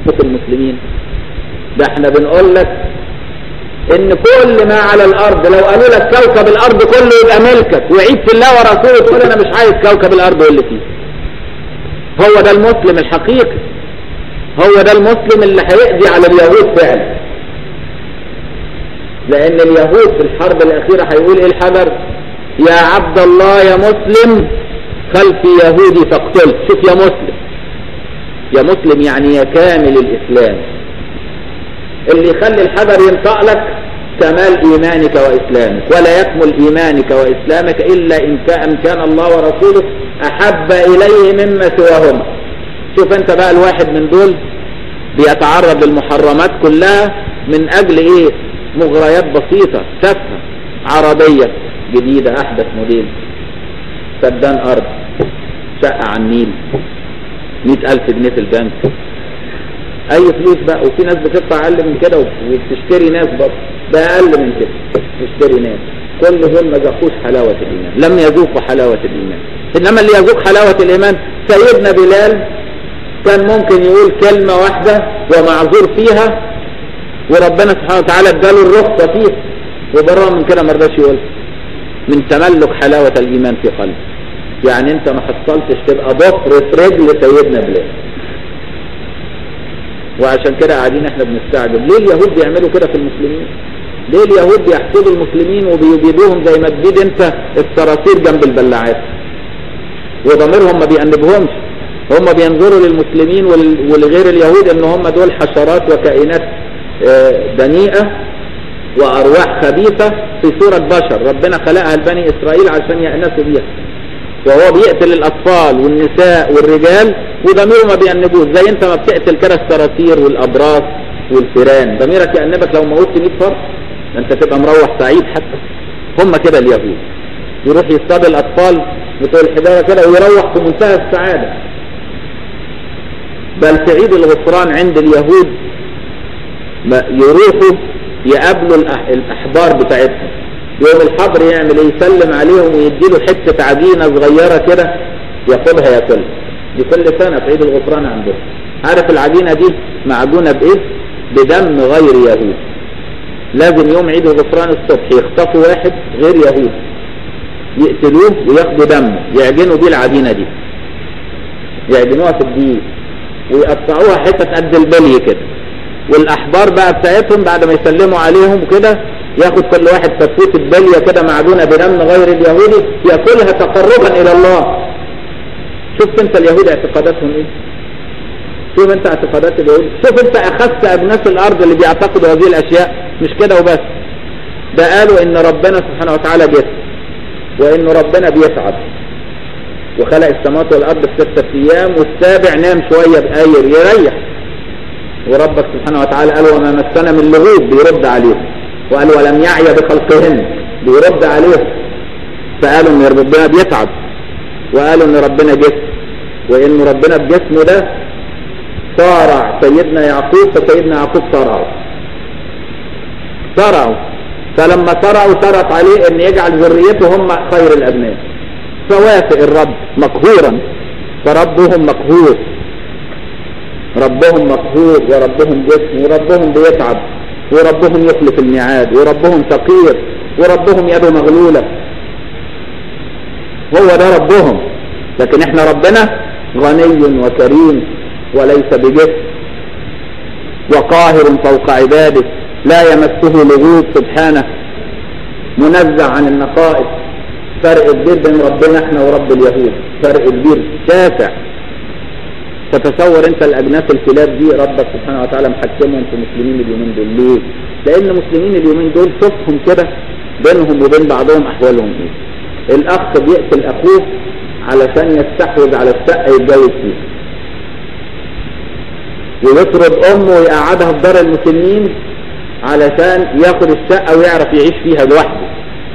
حقوق المسلمين ده احنا بنقول لك ان كل ما على الارض لو قالوا لك كوكب الارض كله يبقى ملكك وعيد في الله ورسوله تقول انا مش عايز كوكب الارض واللي فيه هو ده المسلم الحقيقي هو ده المسلم اللي هيقضي على اليهود فعلا لان اليهود في الحرب الاخيرة هيقول ايه الحجر يا عبد الله يا مسلم خلفي يهودي فاقتلت شوف يا مسلم يا مسلم يعني يا كامل الاسلام اللي يخلي الحجر ينطق لك كمال ايمانك واسلامك ولا يكمل ايمانك واسلامك الا ان كان, كان الله ورسوله احب اليه مما سواهما شوف انت بقى الواحد من دول بيتعرض للمحرمات كلها من اجل ايه مغريات بسيطة تافهة عربية جديدة احدث موديل سدان ارض شقة على النيل مئة الف جنيه في البنك اي فلوس بقى وفي ناس بتدفع اقل من كده وبتشتري ناس برضه ده اقل من كده تشتري ناس كل دول ما ذاقوش حلاوة الايمان لم يذوقوا حلاوة الايمان انما اللي يذوق حلاوة الايمان سيدنا بلال كان ممكن يقول كلمة واحدة ومعذور فيها وربنا سبحانه وتعالى اداله الرخصة فيه وبرغم من كده ما رضاش يقول من تملك حلاوة الايمان في قلبه يعني انت ما حصلتش تبقى ضفر في رجل سيدنا بلال وعشان كده قاعدين احنا بنستعجب ليه اليهود بيعملوا كده في المسلمين ليه اليهود بيحسدوا المسلمين وبيبيدوهم زي ما تبيد انت الصراصير جنب البلاعات وضميرهم ما بيأنبهمش هم بينظروا للمسلمين ولغير اليهود ان هم دول حشرات وكائنات دنيئة وارواح خبيثة في صورة بشر ربنا خلقها لبني اسرائيل عشان يأنسوا بيها وهو بيقتل الاطفال والنساء والرجال وضميره ما بيأنبوش زي انت ما بتقتل كده الصراصير والابراس والفيران ضميرك يأنبك لو موتت 100 فرد انت تبقى مروح سعيد حتى هم كده اليهود يروح يصطاد الاطفال بتوع الحجاره كده ويروح في منتهى السعاده بل في عيد الغفران عند اليهود يروحوا يقابلوا الأحبار بتاعتهم يوم الحبر يعمل ايه يسلم عليهم ويديله حتة عجينة صغيرة كده ياخدها ياكلها دي كل سنة في عيد الغفران عندهم عارف العجينة دي معجونة بايه بدم غير يهود لازم يوم عيد الغفران الصبح يخطفوا واحد غير يهود يقتلوه وياخدوا دمه يعجنوا بيه العجينة دي يعجنوها في الدقيق ويقطعوها حتة قد البلي كده والاحبار بقى بتاعتهم بعد ما يسلموا عليهم وكده ياخد كل واحد فتفوت البلية كده معجونة بدم غير اليهودي ياكلها تقربا الى الله شفت انت اليهود اعتقاداتهم ايه شوف انت اعتقادات اليهود شوف انت اخذت ابناس الارض اللي بيعتقدوا هذه الاشياء مش كده وبس ده قالوا ان ربنا سبحانه وتعالى جسم وان ربنا بيتعب وخلق السماوات والارض في ستة ايام والسابع نام شوية بآير يريح وربك سبحانه وتعالى قال وما مسنا من لغوب بيرد عليهم وقال ولم يعي بخلقهن بيرد عليهم فقالوا ان ربنا بيتعب وقالوا ان ربنا جسم وان ربنا بجسمه ده صارع سيدنا يعقوب فسيدنا يعقوب صارعه صارعه فلما صارعوا شرط عليه ان يجعل ذريته هم خير الابناء فوافق الرب مقهورا فربهم مقهور ربهم مقهور وربهم جسم وربهم بيتعب وربهم يخلف الميعاد وربهم فقير وربهم يده مغلولة هو ده ربهم لكن احنا ربنا غني وكريم وليس بجسم وقاهر فوق عباده لا يمسه لغوب سبحانه منزع عن النقائص فرق كبير بين ربنا احنا ورب اليهود فرق كبير شاسع تتصور انت الاجناس الكلاب دي ربك سبحانه وتعالى محكمهم في مسلمين اليومين دول ليه لان مسلمين اليومين دول شوفهم كده بينهم وبين بعضهم احوالهم ايه الاخ بيقتل اخوه علشان يستحوذ على الشقه يتجوز فيها ويطرد امه ويقعدها في دار المسلمين علشان ياخد الشقه ويعرف يعيش فيها لوحده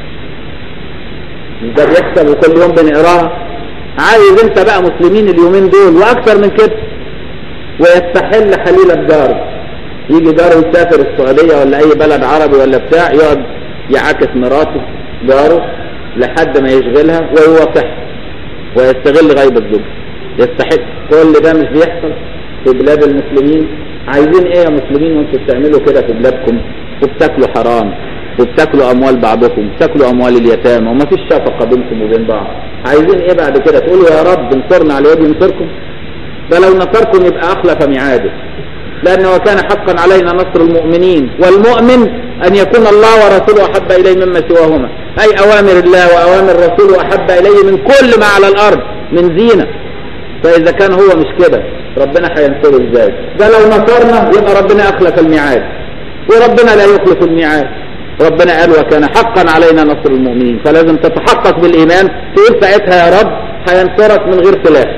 ده بيحصل وكل يوم بنقراها عايز انت بقى مسلمين اليومين دول واكثر من كده ويستحل حليل الدار يجي جاره يسافر السعودية ولا اي بلد عربي ولا بتاع يقعد يعاكس مراته جاره لحد ما يشغلها ويوافقها ويستغل غيبة زوجها يستحق كل ده مش بيحصل في بلاد المسلمين عايزين ايه يا مسلمين وانتوا بتعملوا كده في بلادكم وبتاكلوا حرام وبتاكلوا اموال بعضكم وبتاكلوا اموال اليتامى وما فيش شفقه بينكم وبين بعض عايزين ايه بعد كده تقولوا يا رب انصرنا على يد ينصركم ده لو نصركم يبقى اخلف ميعاده لانه كان حقا علينا نصر المؤمنين والمؤمن ان يكون الله ورسوله احب اليه مما سواهما اي اوامر الله واوامر رسوله احب اليه من كل ما على الارض من زينه فاذا كان هو مش كده ربنا هينصره ازاي ده لو نصرنا يبقى ربنا اخلف الميعاد وربنا لا يخلف الميعاد ربنا قال وكان حقا علينا نصر المؤمنين فلازم تتحقق بالايمان تقول ساعتها يا رب هينصرك من غير خلاف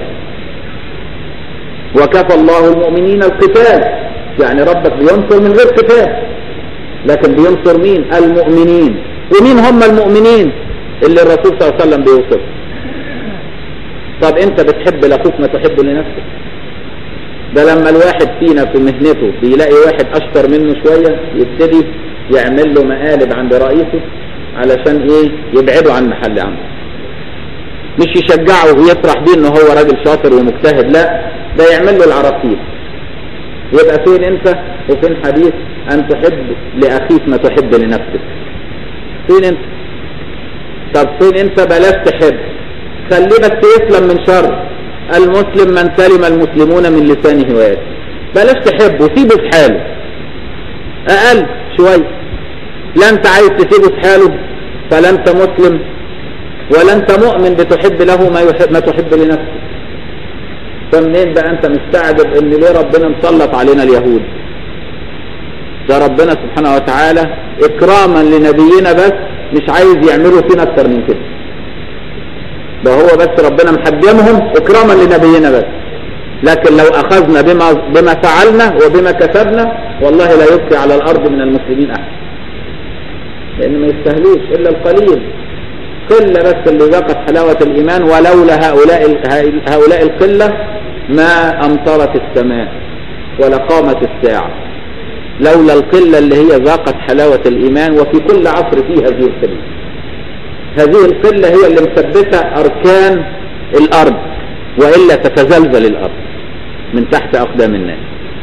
وكفى الله المؤمنين القتال يعني ربك بينصر من غير قتال لكن بينصر مين المؤمنين ومين هم المؤمنين اللي الرسول صلى الله عليه وسلم بيوصف طب انت بتحب لاخوك ما تحب لنفسك ده لما الواحد فينا في مهنته بيلاقي واحد اشطر منه شوية يبتدي يعمل له مقالب عند رئيسه علشان ايه يبعده عن محل عمله مش يشجعه ويفرح بيه انه هو راجل شاطر ومجتهد لا ده يعمل له العراقيل يبقى فين انت وفين حديث ان تحب لاخيك ما تحب لنفسك فين انت طب فين انت بلاش تحب خليه بس يسلم من شر المسلم من سلم المسلمون من لسانه ويده بلاش تحب وسيبه في حاله اقل شوية لا انت عايز تسيبه في حاله فلا انت مسلم ولا انت مؤمن بتحب له ما, يحب ما تحب لنفسك فمنين بقى انت مستعجب ان ليه ربنا مسلط علينا اليهود ده ربنا سبحانه وتعالى اكراما لنبينا بس مش عايز يعملوا فينا اكتر من كده ده هو بس ربنا محجمهم اكراما لنبينا بس لكن لو اخذنا بما, بما فعلنا وبما كسبنا والله لا يبقي على الارض من المسلمين احد لان ما يستهلوش الا القليل قلة بس اللي ذاقت حلاوة الايمان ولولا هؤلاء هؤلاء القلة ما امطرت السماء ولا قامت الساعة لولا القلة اللي هي ذاقت حلاوة الايمان وفي كل عصر فيه هذه القلة هذه القلة هي اللي مثبتة اركان الارض وإلا تتزلزل الأرض من تحت أقدام الناس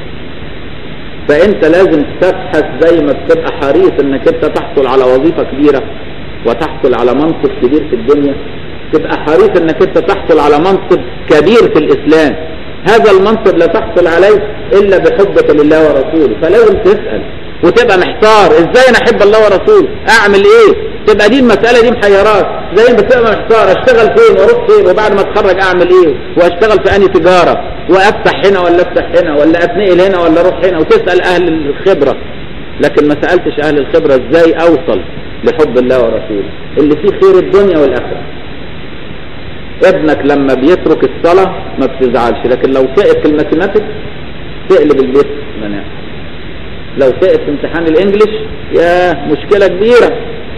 فأنت لازم تبحث زي ما بتبقى حريص أنك أنت تحصل على وظيفة كبيرة وتحصل على منصب كبير في الدنيا تبقى حريص أنك أنت تحصل على منصب كبير في الإسلام هذا المنصب لا تحصل عليه إلا بحبك لله ورسوله فلازم تسأل وتبقى محتار ازاي انا احب الله ورسوله اعمل ايه تبقى دي المسألة دي محيرات زي ما بتبقى محتار اشتغل فين واروح فين وبعد ما اتخرج اعمل ايه واشتغل في انهي تجارة وافتح هنا ولا افتح هنا ولا اتنقل هنا ولا اروح هنا وتسأل اهل الخبرة لكن ما سألتش اهل الخبرة ازاي اوصل لحب الله ورسوله اللي فيه خير الدنيا والاخرة ابنك لما بيترك الصلاة ما بتزعلش لكن لو سقط في الماثيماتكس تقلب البيت مناخ لو سقط في امتحان الانجليش يا مشكلة كبيرة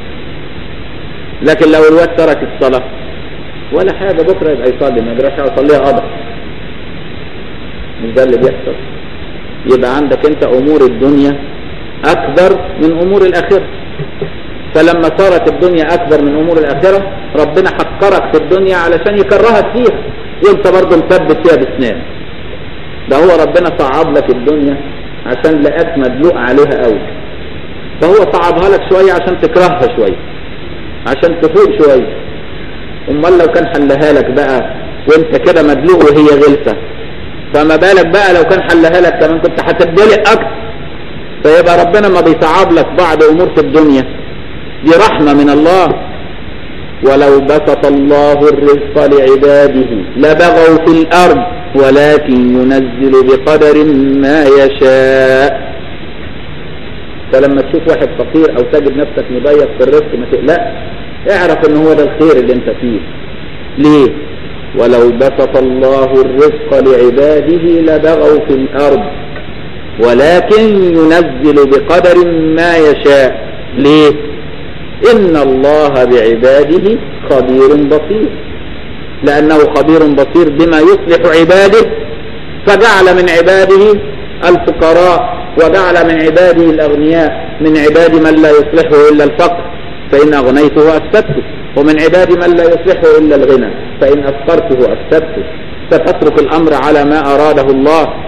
لكن لو الواد ترك الصلاة ولا حاجة بكرة يبقى يصلي ما يقدرش يصليها قضى مش ده اللي بيحصل يبقى عندك انت امور الدنيا اكبر من امور الاخرة فلما صارت الدنيا اكبر من امور الاخرة ربنا حقرك في الدنيا علشان يكرهك فيها وانت برضه مثبت فيها بسنان ده هو ربنا صعب لك الدنيا عشان لقاك مدلوق عليها قوي فهو صعبها لك شوية عشان تكرهها شوية عشان تفوق شوية امال لو كان حلها لك بقى وانت كده مدلوق وهي غلسة فما بالك بقى لو كان حلها لك كمان كنت هتدلق اكتر فيبقى ربنا ما بيصعب لك بعض امور في الدنيا دي رحمة من الله ولو بسط الله الرزق لعباده لبغوا في الارض ولكن ينزل بقدر ما يشاء فلما تشوف واحد فقير او تجد نفسك مضيق في الرزق ما تقلقش اعرف ان هو ده الخير اللي انت فيه ليه ولو بسط الله الرزق لعباده لبغوا في الارض ولكن ينزل بقدر ما يشاء ليه ان الله بعباده خبير بصير لانه خبير بصير بما يصلح عباده فجعل من عباده الفقراء وجعل من عباده الأغنياء من عباد من لا يصلحه إلا الفقر فإن أغنيته أفسدته ومن عباد من لا يصلحه إلا الغنى فإن أفقرته أفسدته ستترك الأمر على ما أراده الله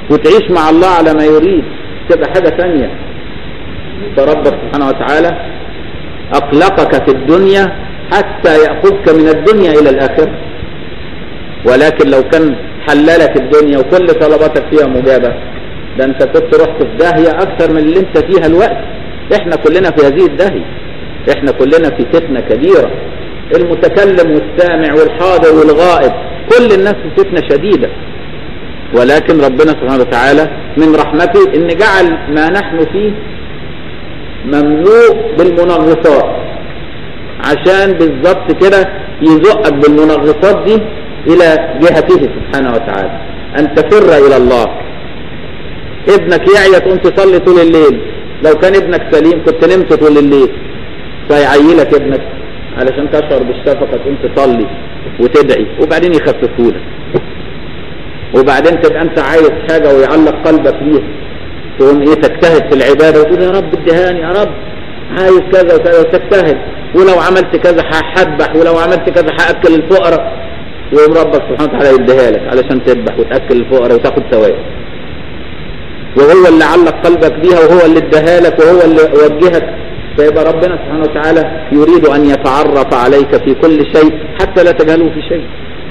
وتعيش مع الله على ما يريد تبقى حاجة ثانية فربك سبحانه وتعالى أطلقك في الدنيا حتى يأخذك من الدنيا إلى الآخرة ولكن لو كان حللك الدنيا وكل طلباتك فيها مجابة ده انت كنت رحت في داهية أكثر من اللي انت فيها الوقت احنا كلنا في هذه الداهية احنا كلنا في فتنة كبيرة المتكلم والسامع والحاضر والغائب كل الناس في فتنة شديدة ولكن ربنا سبحانه وتعالى من رحمته ان جعل ما نحن فيه مملوء بالمنغصات عشان بالظبط كده يزقك بالمنغصات دي الى جهته سبحانه وتعالى ان تفر الى الله ابنك يعيا تقوم تصلي طول الليل لو كان ابنك سليم كنت نمت طول الليل فيعيلك ابنك علشان تشعر بالشفقة تقوم تصلي وتدعي وبعدين يخففولك وبعدين تبقى انت عايز حاجة ويعلق قلبك ليها تقوم ايه تجتهد في العبادة وتقول يا رب ادهاني يا رب عايز كذا وكذا وتجتهد ولو عملت كذا هحبح ولو عملت كذا هاكل الفقراء يقوم ربك سبحانه وتعالى يديها لك علشان تذبح وتاكل الفقراء وتاخد ثواب وهو اللي علق قلبك بيها وهو اللي اداها لك وهو اللي وجهك فيبقى ربنا سبحانه وتعالى يريد ان يتعرف عليك في كل شيء حتى لا تجهله في شيء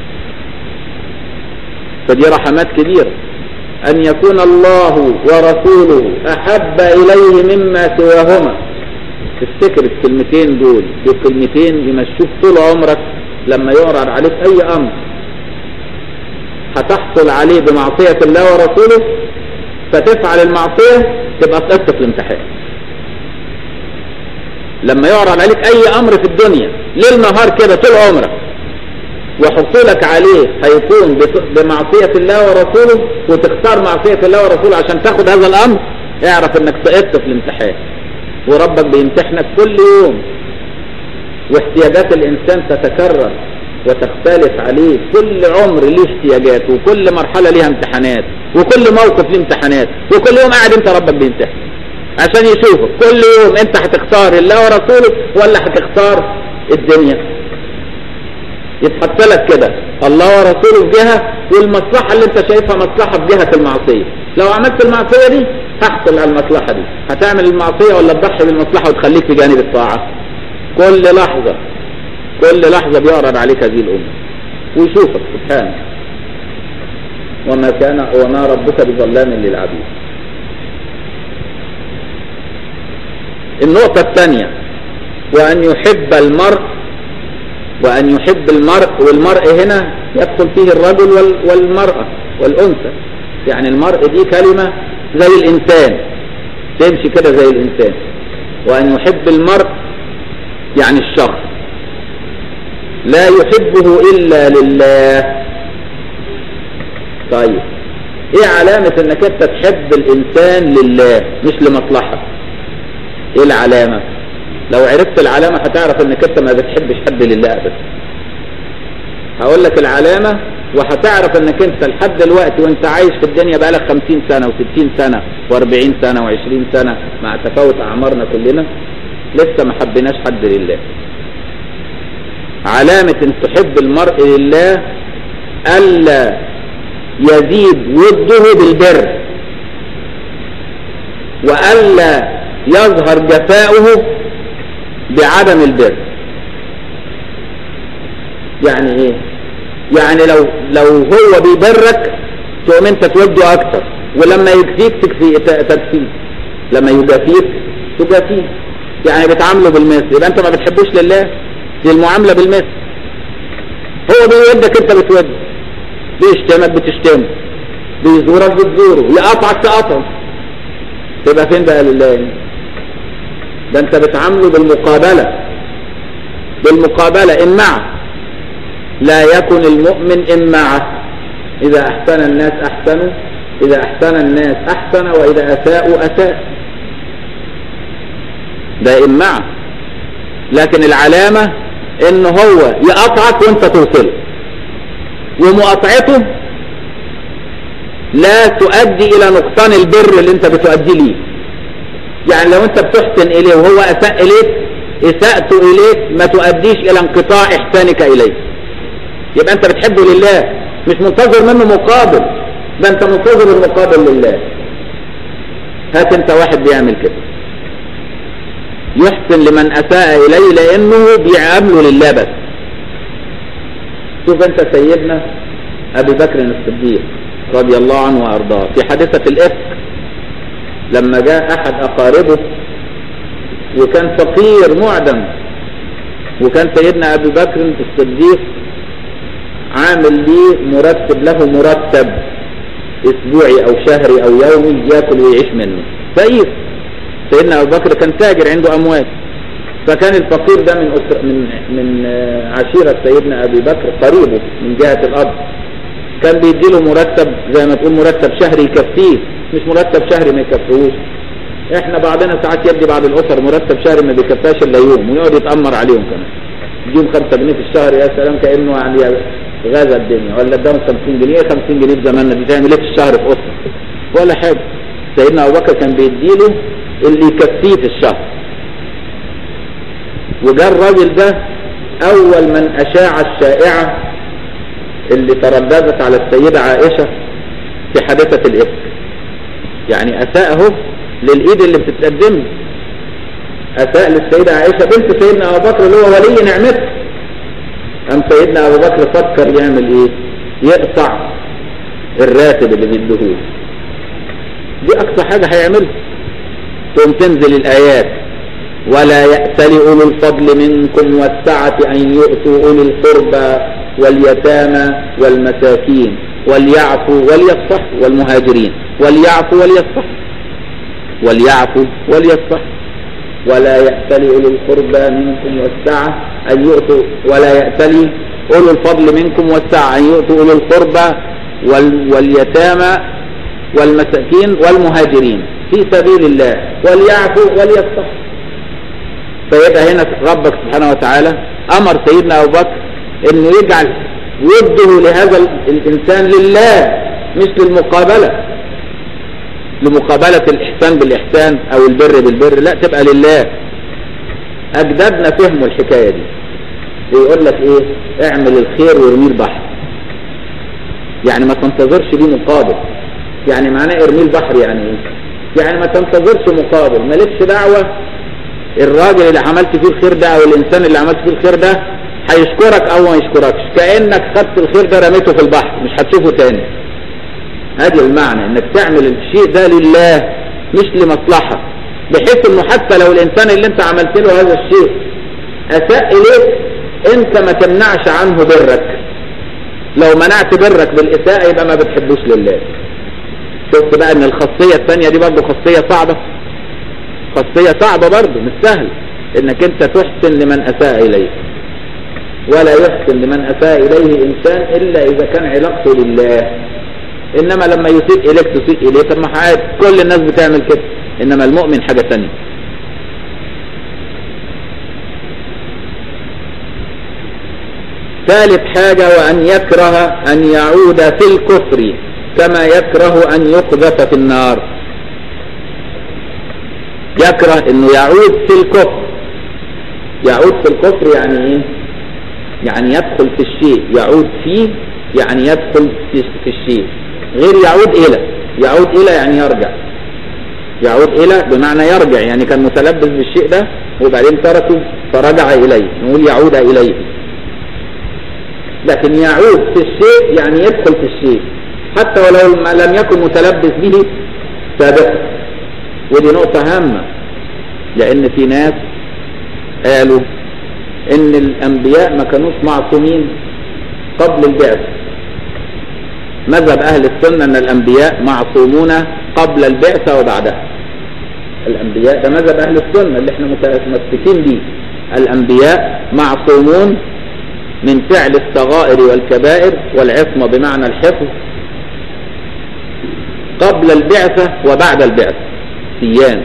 فدي رحمات كبيرة أن يكون الله ورسوله أحب إليه مما سواهما تفتكر الكلمتين دول دول كلمتين يمشوك طول عمرك لما يعرض عليك أي أمر هتحصل عليه بمعصية الله ورسوله فتفعل المعصية تبقى سقطت في الامتحان لما يعرض عليك أي أمر في الدنيا ليل نهار كده طول عمرك وحصولك عليه هيكون بمعصية الله ورسوله وتختار معصية الله ورسوله عشان تاخد هذا الأمر اعرف انك سقطت في الامتحان وربك بيمتحنك كل يوم واحتياجات الإنسان تتكرر وتختلف عليه كل عمر ليه احتياجات وكل مرحلة ليها امتحانات وكل موقف ليه امتحانات وكل يوم قاعد انت ربك بيمتحن عشان يشوفك كل يوم انت هتختار الله ورسوله ولا هتختار الدنيا يتحط لك كده الله ورسوله في جهة والمصلحة اللي انت شايفها مصلحة في جهة المعصية لو عملت المعصية دي هحصل على المصلحة دي هتعمل المعصية ولا تضحي بالمصلحة وتخليك في جانب الطاعة كل لحظة كل لحظة بيعرض عليك هذه الأمة ويشوفك سبحانه وما كان وما ربك بظلام للعبيد النقطة الثانية وأن يحب المرء وأن يحب المرء والمرء هنا يدخل فيه الرجل والمرأة والأنثى يعني المرء دي كلمة زي الإنسان تمشي كده زي الإنسان وأن يحب المرء يعني الشخص لا يحبه إلا لله طيب ايه علامة انك انت تحب الانسان لله مش لمصلحة ايه العلامة لو عرفت العلامة هتعرف انك انت ما بتحبش حد لله ابدا هقول لك العلامة وهتعرف انك انت لحد دلوقتي وانت عايش في الدنيا بقالك 50 سنة و60 سنة و40 سنة و20 سنة مع تفاوت اعمارنا كلنا لسه ما حبيناش حد لله علامة ان تحب المرء لله الا يزيد وده بالبر والا يظهر جفاؤه بعدم البر يعني ايه يعني لو لو هو بيبرك تقوم انت توده اكتر ولما يكفيك تكفي تكفيه لما يجافيك تجافيه يعني بتعامله بالمثل يبقى انت ما بتحبوش لله دي المعاملة بالمثل هو بيودك انت بتوده بيشتمك بتشتمه بيزورك بتزوره يقطعك تقطعه تبقى فين بقى لله ده انت بتعامله بالمقابلة بالمقابلة إن معه لا يكن المؤمن إن معه إذا أحسن الناس أحسنوا إذا أحسن الناس أحسن وإذا أساءوا أساء ده إن معه لكن العلامة إن هو يقطعك وانت توصله ومقاطعته لا تؤدي إلى نقصان البر اللي انت بتؤدي ليه يعني لو انت بتحسن اليه وهو اساء اليك اساءته اليك ما تؤديش الى انقطاع احسانك اليه يبقى انت بتحبه لله مش منتظر منه مقابل ده انت منتظر المقابل لله هات انت واحد بيعمل كده يحسن لمن اساء اليه لانه بيعامله لله بس شوف انت سيدنا ابي بكر الصديق رضي الله عنه وارضاه في حادثة الافك لما جاء احد اقاربه وكان فقير معدم وكان سيدنا ابي بكر الصديق عامل ليه مرتب له مرتب اسبوعي او شهري او يومي ياكل ويعيش منه فقير سيدنا ابو بكر كان تاجر عنده اموال فكان الفقير ده من أسر من من عشيرة سيدنا ابي بكر قريبه من جهة الاب كان بيديله مرتب زي ما تقول مرتب شهري يكفيه مش مرتب شهري ما يكفيهوش احنا بعضنا ساعات يدي بعض الاسر مرتب شهري ما بيكفاش الا يوم ويقعد يتامر عليهم كمان يديهم 5 جنيه في الشهر يا سلام كانه يعني غزا الدنيا ولا اداهم 50 جنيه 50 جنيه في زماننا دي تعمل ايه في الشهر في اسره ولا حاجه سيدنا ابو بكر كان بيديله اللي يكفيه في الشهر وجاء الراجل ده اول من اشاع الشائعه اللي ترددت على السيده عائشه في حادثه الافك يعني اساءه للايد اللي بتتقدم اساء للسيده عائشه بنت سيدنا ابو بكر اللي هو ولي نعمته قام سيدنا ابو بكر فكر يعمل ايه يقطع الراتب اللي بيديهوله دي اقصى حاجه هيعملها ثم تنزل الايات ولا يأتل أولو الفضل منكم والسعة أن يؤتوا أولي القربى واليتامى والمساكين وليعفوا وليصفحوا والمهاجرين وليعفوا وليصفحوا وليعفوا وليصفحوا ولا يأتل أولو القربى منكم والسعة أن يؤتوا ولا يأتل أولو الفضل منكم والسعة أن يؤتوا أولو القربى وال واليتامى والمساكين والمهاجرين في سبيل الله وليعفوا وليصفحوا فيبقى هنا ربك سبحانه وتعالى أمر سيدنا أبو بكر أنه يجعل وده لهذا الإنسان لله مش للمقابلة لمقابلة الإحسان بالإحسان أو البر بالبر لا تبقى لله أجدادنا فهموا الحكاية دي يقول لك إيه اعمل الخير وارميه البحر يعني ما تنتظرش ليه مقابل يعني معناه ارميه البحر يعني ايه يعني ما تنتظرش مقابل مالكش دعوة الراجل اللي عملت فيه الخير ده او الانسان اللي عملت فيه الخير ده هيشكرك او ما يشكركش كأنك خدت الخير ده رميته في البحر مش هتشوفه تاني هذه المعنى انك تعمل الشيء ده لله مش لمصلحة بحيث انه حتى لو الانسان اللي انت عملت له هذا الشيء اساء اليك انت ما تمنعش عنه برك لو منعت برك بالاساءة يبقى ما بتحبوش لله شفت بقى ان الخاصية الثانية دي برضه خاصية صعبة خاصية صعبة برضه مش سهل انك انت تحسن لمن اساء اليك ولا يحسن لمن اساء اليه انسان الا اذا كان علاقته لله انما لما يسيء اليك تسيء اليه طب ما عادي كل الناس بتعمل كده انما المؤمن حاجة ثانيه ثالث حاجة وأن يكره أن يعود في الكفر كما يكره أن يقذف في النار يكره أنه يعود في الكفر يعود في الكفر يعني إيه يعني يدخل في الشيء يعود فيه يعني يدخل في الشيء غير يعود إلى يعود إلى يعني يرجع يعود إلى بمعنى يرجع يعني كان متلبس بالشيء ده وبعدين تركه فرجع إليه نقول يعود إليه لكن يعود في الشيء يعني يدخل في الشيء حتى ولو ما لم يكن متلبس به سابقا ودي نقطة هامة لأن في ناس قالوا إن الأنبياء ما كانوش معصومين قبل البعثة مذهب أهل السنة أن الأنبياء معصومون قبل البعثة وبعدها الأنبياء ده مذهب أهل السنة اللي احنا متمسكين بيه الأنبياء معصومون من فعل الصغائر والكبائر والعصمة بمعنى الحفظ قبل البعثة وبعد البعثة سيان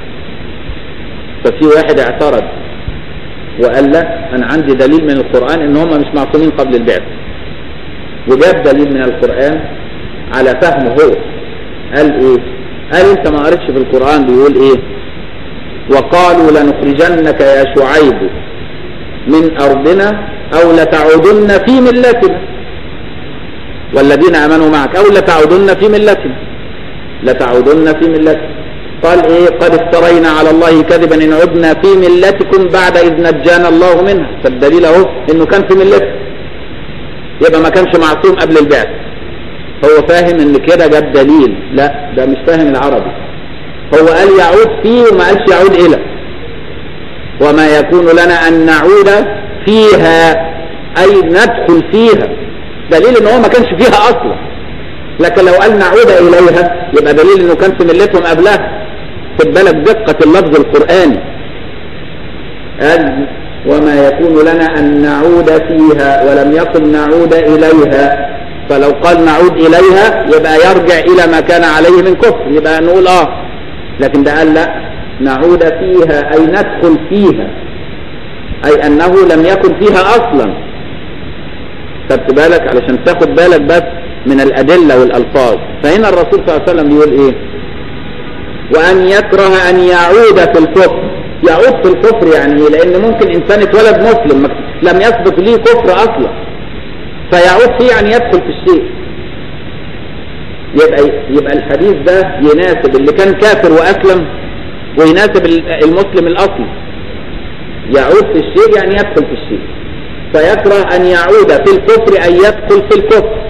ففي واحد اعترض وقال لا انا عندي دليل من القرآن ان هم مش معصومين قبل البعثة وجاب دليل من القرآن على فهمه هو قال ايه قال انت ما قريتش في القرآن بيقول ايه وقالوا لنخرجنك يا شعيب من ارضنا او لتعودن في ملتنا والذين امنوا معك او لتعودن في ملتنا لتعودن في ملتنا قال ايه قد افترينا على الله كذبا ان عدنا في ملتكم بعد اذ نجانا الله منها فالدليل اهو انه كان في ملته يبقى ما كانش معصوم قبل البعث هو فاهم ان كده جاب دليل لا ده مش فاهم العربي هو قال يعود فيه وما قالش يعود الى وما يكون لنا ان نعود فيها اي ندخل فيها دليل ان هو ما كانش فيها اصلا لكن لو قال نعود اليها يبقى دليل انه كان في ملتهم قبلها خد بالك دقة اللفظ القرآني قال وما يكون لنا أن نعود فيها ولم يقل نعود إليها فلو قال نعود إليها يبقى يرجع إلى ما كان عليه من كفر يبقى نقول آه لكن ده قال لا نعود فيها أي ندخل فيها أي أنه لم يكن فيها أصلا خدت بالك علشان تاخد بالك بس من الأدلة والألفاظ فهنا الرسول صلى الله عليه وسلم بيقول إيه وأن يكره أن يعود في الكفر يعود في الكفر يعني إيه؟ لأن ممكن إنسان اتولد مسلم لم يسبق ليه كفر أصلا فيعود فيه يعني يدخل في الشيء يبقى يبقى الحديث ده يناسب اللي كان كافر وأسلم ويناسب المسلم الأصلي يعود في الشيء يعني يدخل في الشيء فيكره أن يعود في الكفر أن يدخل في الكفر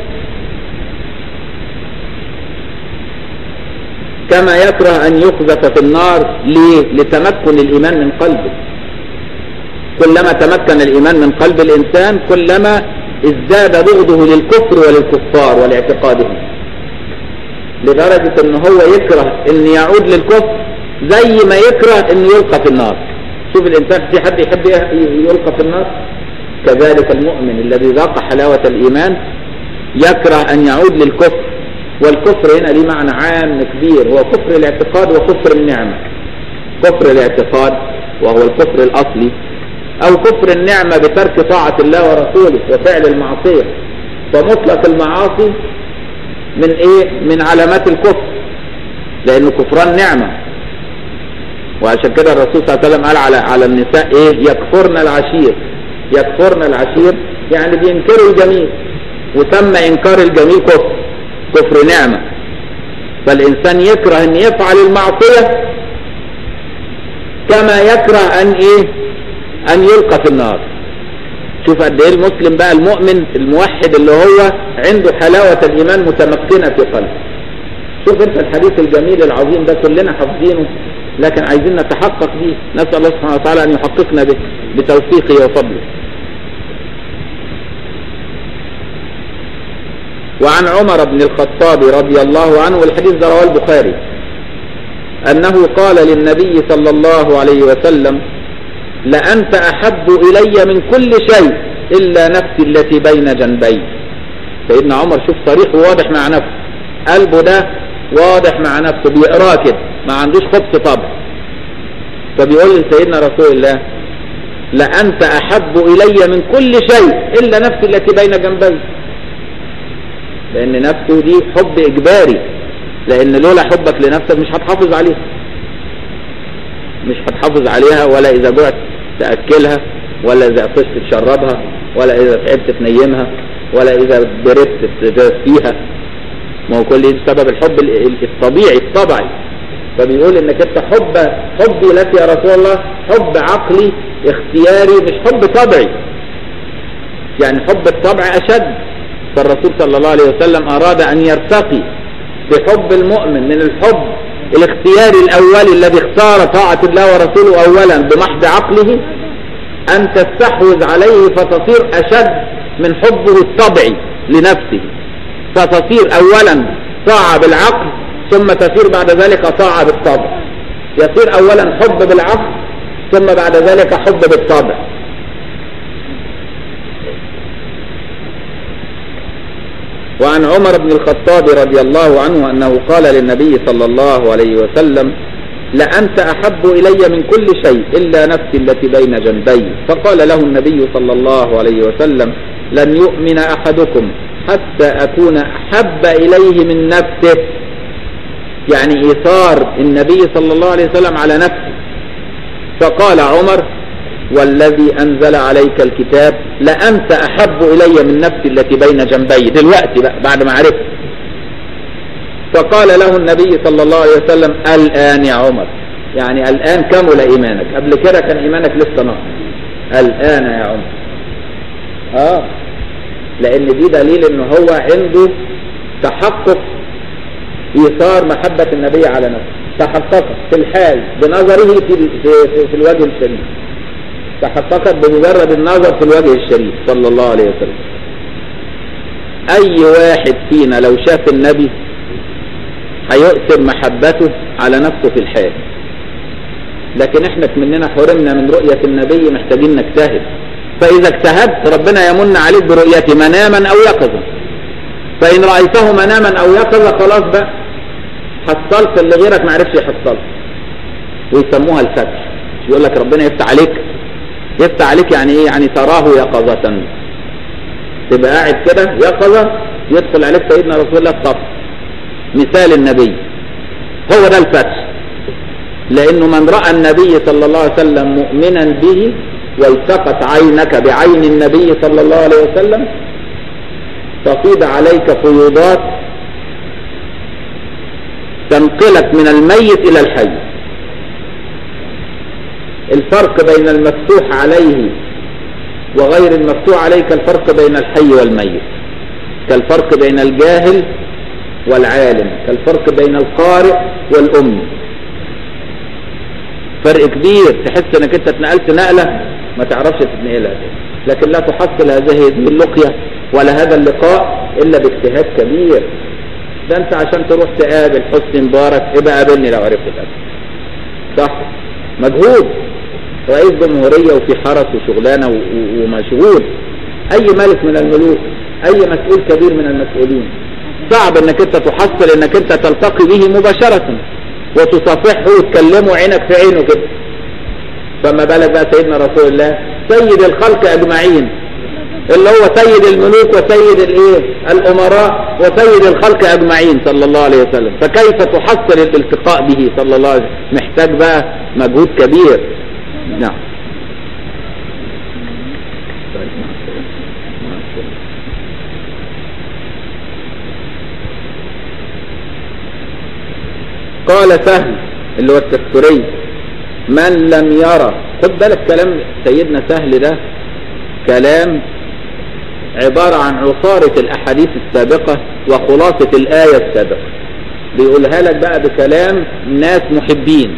كما يكره أن يقذف في النار ليه؟ لتمكن الإيمان من قلبه كلما تمكن الإيمان من قلب الإنسان كلما ازداد بغضه للكفر وللكفار ولاعتقادهم لدرجة ان هو يكره ان يعود للكفر زي ما يكره انه يلقى في النار شوف الانسان في حد يحب يلقى في النار كذلك المؤمن الذي ذاق حلاوة الايمان يكره ان يعود للكفر والكفر هنا ليه معنى عام كبير هو كفر الاعتقاد وكفر النعمة كفر الاعتقاد وهو الكفر الاصلي او كفر النعمة بترك طاعة الله ورسوله وفعل المعصية فمطلق المعاصي من ايه من علامات الكفر لانه كفران نعمة وعشان كده الرسول صلى الله عليه وسلم قال على على النساء ايه يكفرن العشير يكفرن العشير يعني بينكروا الجميل وسمى انكار الجميل كفر كفر نعمة فالانسان يكره ان يفعل المعصية كما يكره ان ايه ان يلقى في النار شوف قد ايه المسلم بقى المؤمن الموحد اللي هو عنده حلاوة الايمان متمكنة في قلبه شوف انت الحديث الجميل العظيم ده كلنا حافظينه لكن عايزين نتحقق به نسأل الله سبحانه وتعالى ان يحققنا به بتوفيقه وفضله وعن عمر بن الخطاب رضي الله عنه والحديث ده رواه البخاري انه قال للنبي صلى الله عليه وسلم لأنت أحب إلي من كل شيء إلا نفسي التي بين جنبي سيدنا عمر شوف صريح وواضح مع نفسه قلبه ده واضح مع نفسه بيقراه كده ما عندوش خبط طبع فبيقول لسيدنا رسول الله لأنت أحب إلي من كل شيء إلا نفسي التي بين جنبي لأن نفسه دي حب إجباري لأن لولا حبك لنفسك مش هتحافظ عليها مش هتحافظ عليها ولا إذا جعت تأكلها ولا إذا عطشت تشربها ولا إذا تعبت تنيمها ولا إذا بردت تدفيها ما هو كل ده بسبب الحب الطبيعي الطبعي فبيقول انك انت حب حبي لك يا رسول الله حب عقلي اختياري مش حب طبعي يعني حب الطبع اشد فالرسول صلى الله عليه وسلم اراد ان يرتقي بحب المؤمن من الحب الاختياري الاولي الذي اختار طاعة الله ورسوله اولا بمحض عقله ان تستحوذ عليه فتصير اشد من حبه الطبعي لنفسه فتصير اولا طاعة بالعقل ثم تصير بعد ذلك طاعة بالطبع يصير اولا حب بالعقل ثم بعد ذلك حب بالطبع وعن عمر بن الخطاب رضي الله عنه أنه قال للنبي صلى الله عليه وسلم لأنت أحب إلي من كل شيء إلا نفسي التي بين جنبي فقال له النبي صلى الله عليه وسلم لن يؤمن أحدكم حتى أكون أحب إليه من نفسه يعني إيثار النبي صلى الله عليه وسلم على نفسه فقال عمر والذي أنزل عليك الكتاب لأنت أحب إلي من نفسي التي بين جنبي دلوقتي بقى بعد ما عرفت فقال له النبي صلى الله عليه وسلم الآن يا عمر يعني الآن كمل إيمانك قبل كده كان إيمانك لسه ناقص الآن يا عمر آه لأن دي دليل إن هو عنده تحقق إيثار محبة النبي على نفسه تحققت في الحال بنظره في, في, في الوجه الشريف تحققت بمجرد النظر في الوجه الشريف صلى الله عليه وسلم أي واحد فينا لو شاف النبي هيؤثر محبته على نفسه في الحال لكن احنا مننا حرمنا من رؤية النبي محتاجين نجتهد فإذا اجتهدت ربنا يمن عليك برؤيته مناما أو يقظا فإن رأيته مناما أو يقظا خلاص بقى حصلت اللي غيرك ما عرفش يحصله ويسموها الفتح يقول لك ربنا يفتح عليك يفتح عليك يعني ايه يعني تراه يقظة تبقى قاعد كده يقظة يدخل عليك سيدنا رسول الله الصف مثال النبي هو ده الفتح لانه من رأى النبي صلى الله عليه وسلم مؤمنا به والتقت عينك بعين النبي صلى الله عليه وسلم تفيض عليك فيوضات تنقلك من الميت الى الحي الفرق بين المفتوح عليه وغير المفتوح عليه كالفرق بين الحي والميت كالفرق بين الجاهل والعالم كالفرق بين القارئ والأمي فرق كبير تحس انك انت اتنقلت نقلة ما تعرفش تتنقلها لكن لا تحصل هذه اللقية ولا هذا اللقاء الا باجتهاد كبير ده انت عشان تروح تقابل حسني مبارك ابقى قابلني لو عرفت تقابل صح مجهود رئيس جمهورية وفي حرس وشغلانة ومشغول اي ملك من الملوك اي مسؤول كبير من المسؤولين صعب انك انت تحصل انك انت تلتقي به مباشرة وتصافحه وتكلمه عينك في عينه كده فما بالك بقى سيدنا رسول الله سيد الخلق اجمعين اللي هو سيد الملوك وسيد الايه الامراء وسيد الخلق اجمعين صلى الله عليه وسلم فكيف تحصل الالتقاء به صلى الله عليه وسلم محتاج بقى مجهود كبير نعم قال سهل اللي هو التستري من لم يرى خد بالك كلام سيدنا سهل ده كلام عبارة عن عصارة الأحاديث السابقة وخلاصة الآية السابقة بيقولها لك بقى بكلام ناس محبين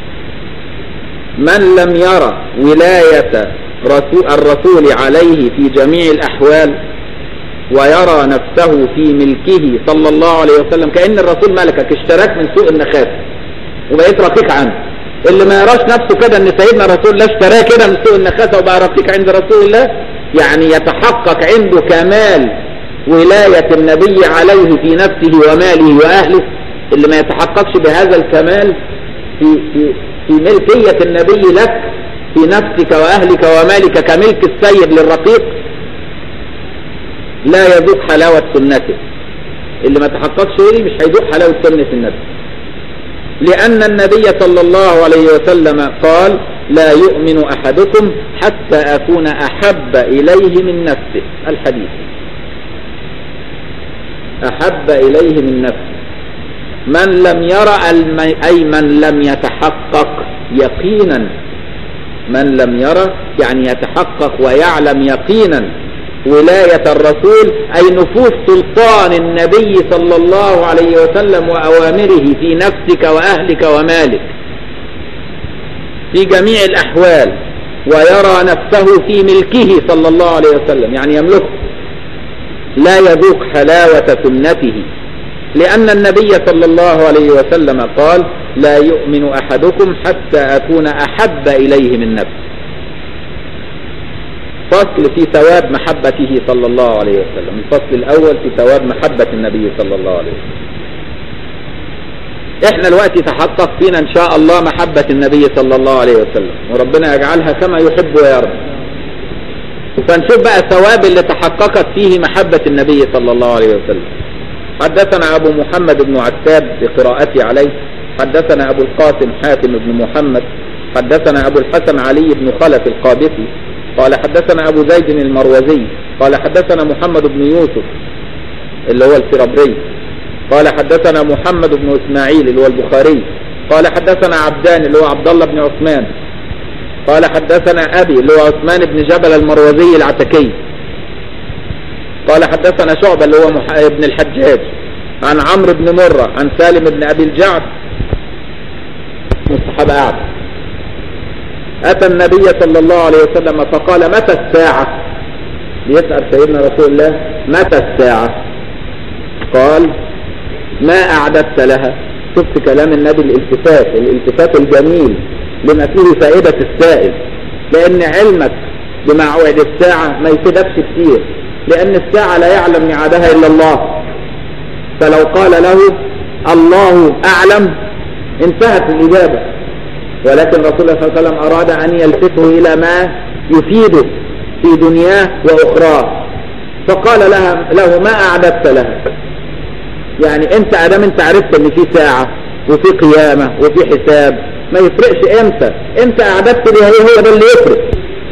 من لم يرى ولاية رسول الرسول عليه في جميع الأحوال ويرى نفسه في ملكه صلى الله عليه وسلم كأن الرسول ملكك اشتراك من سوء النخاس وبقيت رقيق عنه اللي ما يراش نفسه كده ان سيدنا رسول الله اشتراه كده من سوء النخاسة وبقى رقيق عند رسول الله يعني يتحقق عنده كمال ولاية النبي عليه في نفسه وماله وأهله اللي ما يتحققش بهذا الكمال في, في, في ملكية النبي لك في نفسك وأهلك ومالك كملك السيد للرقيق لا يذوق حلاوة سنته اللي ما تحققش دي مش هيذوق حلاوة سنة النبي لأن النبي صلى الله عليه وسلم قال لا يؤمن أحدكم حتى أكون أحب إليه من نفسه الحديث أحب إليه من نفسه من لم يرى المي... أي من لم يتحقق يقينا من لم يرى يعني يتحقق ويعلم يقينا ولاية الرسول أي نفوذ سلطان النبي صلى الله عليه وسلم وأوامره في نفسك وأهلك ومالك في جميع الأحوال ويرى نفسه في ملكه صلى الله عليه وسلم يعني يملكه لا يذوق حلاوة سنته لأن النبي صلى الله عليه وسلم قال لا يؤمن أحدكم حتى أكون أحب إليه من نفسه فصل في ثواب محبته صلى الله عليه وسلم الفصل الأول في ثواب محبة النبي صلى الله عليه وسلم احنا الوقت تحقق فينا ان شاء الله محبة النبي صلى الله عليه وسلم وربنا يجعلها كما يحب ويرضى فنشوف بقى الثواب اللي تحققت فيه محبة النبي صلى الله عليه وسلم حدثنا ابو محمد بن عتاب بقراءتي عليه حدثنا ابو القاسم حاتم بن محمد حدثنا أبو الحسن علي بن خلف القابسي قال حدثنا أبو زيد المروزي قال حدثنا محمد بن يوسف اللي هو الفرابري قال حدثنا محمد بن إسماعيل اللي هو البخاري قال حدثنا عبدان اللي هو عبد الله بن عثمان قال حدثنا أبي اللي هو عثمان بن جبل المروزي العتكي قال حدثنا شعبة اللي هو مح... ابن الحجاج عن عمرو بن مرة عن سالم بن أبي الجعد الصحابة أعلم أتى النبي صلى الله عليه وسلم فقال متى الساعة يسأل سيدنا رسول الله متى الساعة قال ما أعددت لها شفت كلام النبي الالتفات الالتفات الجميل لما فيه فائدة السائل لأن علمك بموعد الساعة ما يفيدكش كتير لأن الساعة لا يعلم ميعادها إلا الله فلو قال له الله أعلم انتهت الإجابة ولكن رسول الله صلى الله عليه وسلم أراد أن يلفته إلى ما يفيده في دنياه وأخراه فقال لها له ما أعددت لها يعني انت ادام انت عرفت ان في ساعة وفي قيامة وفي حساب ما يفرقش امتى انت اعددت ليها ايه هو ده اللي يفرق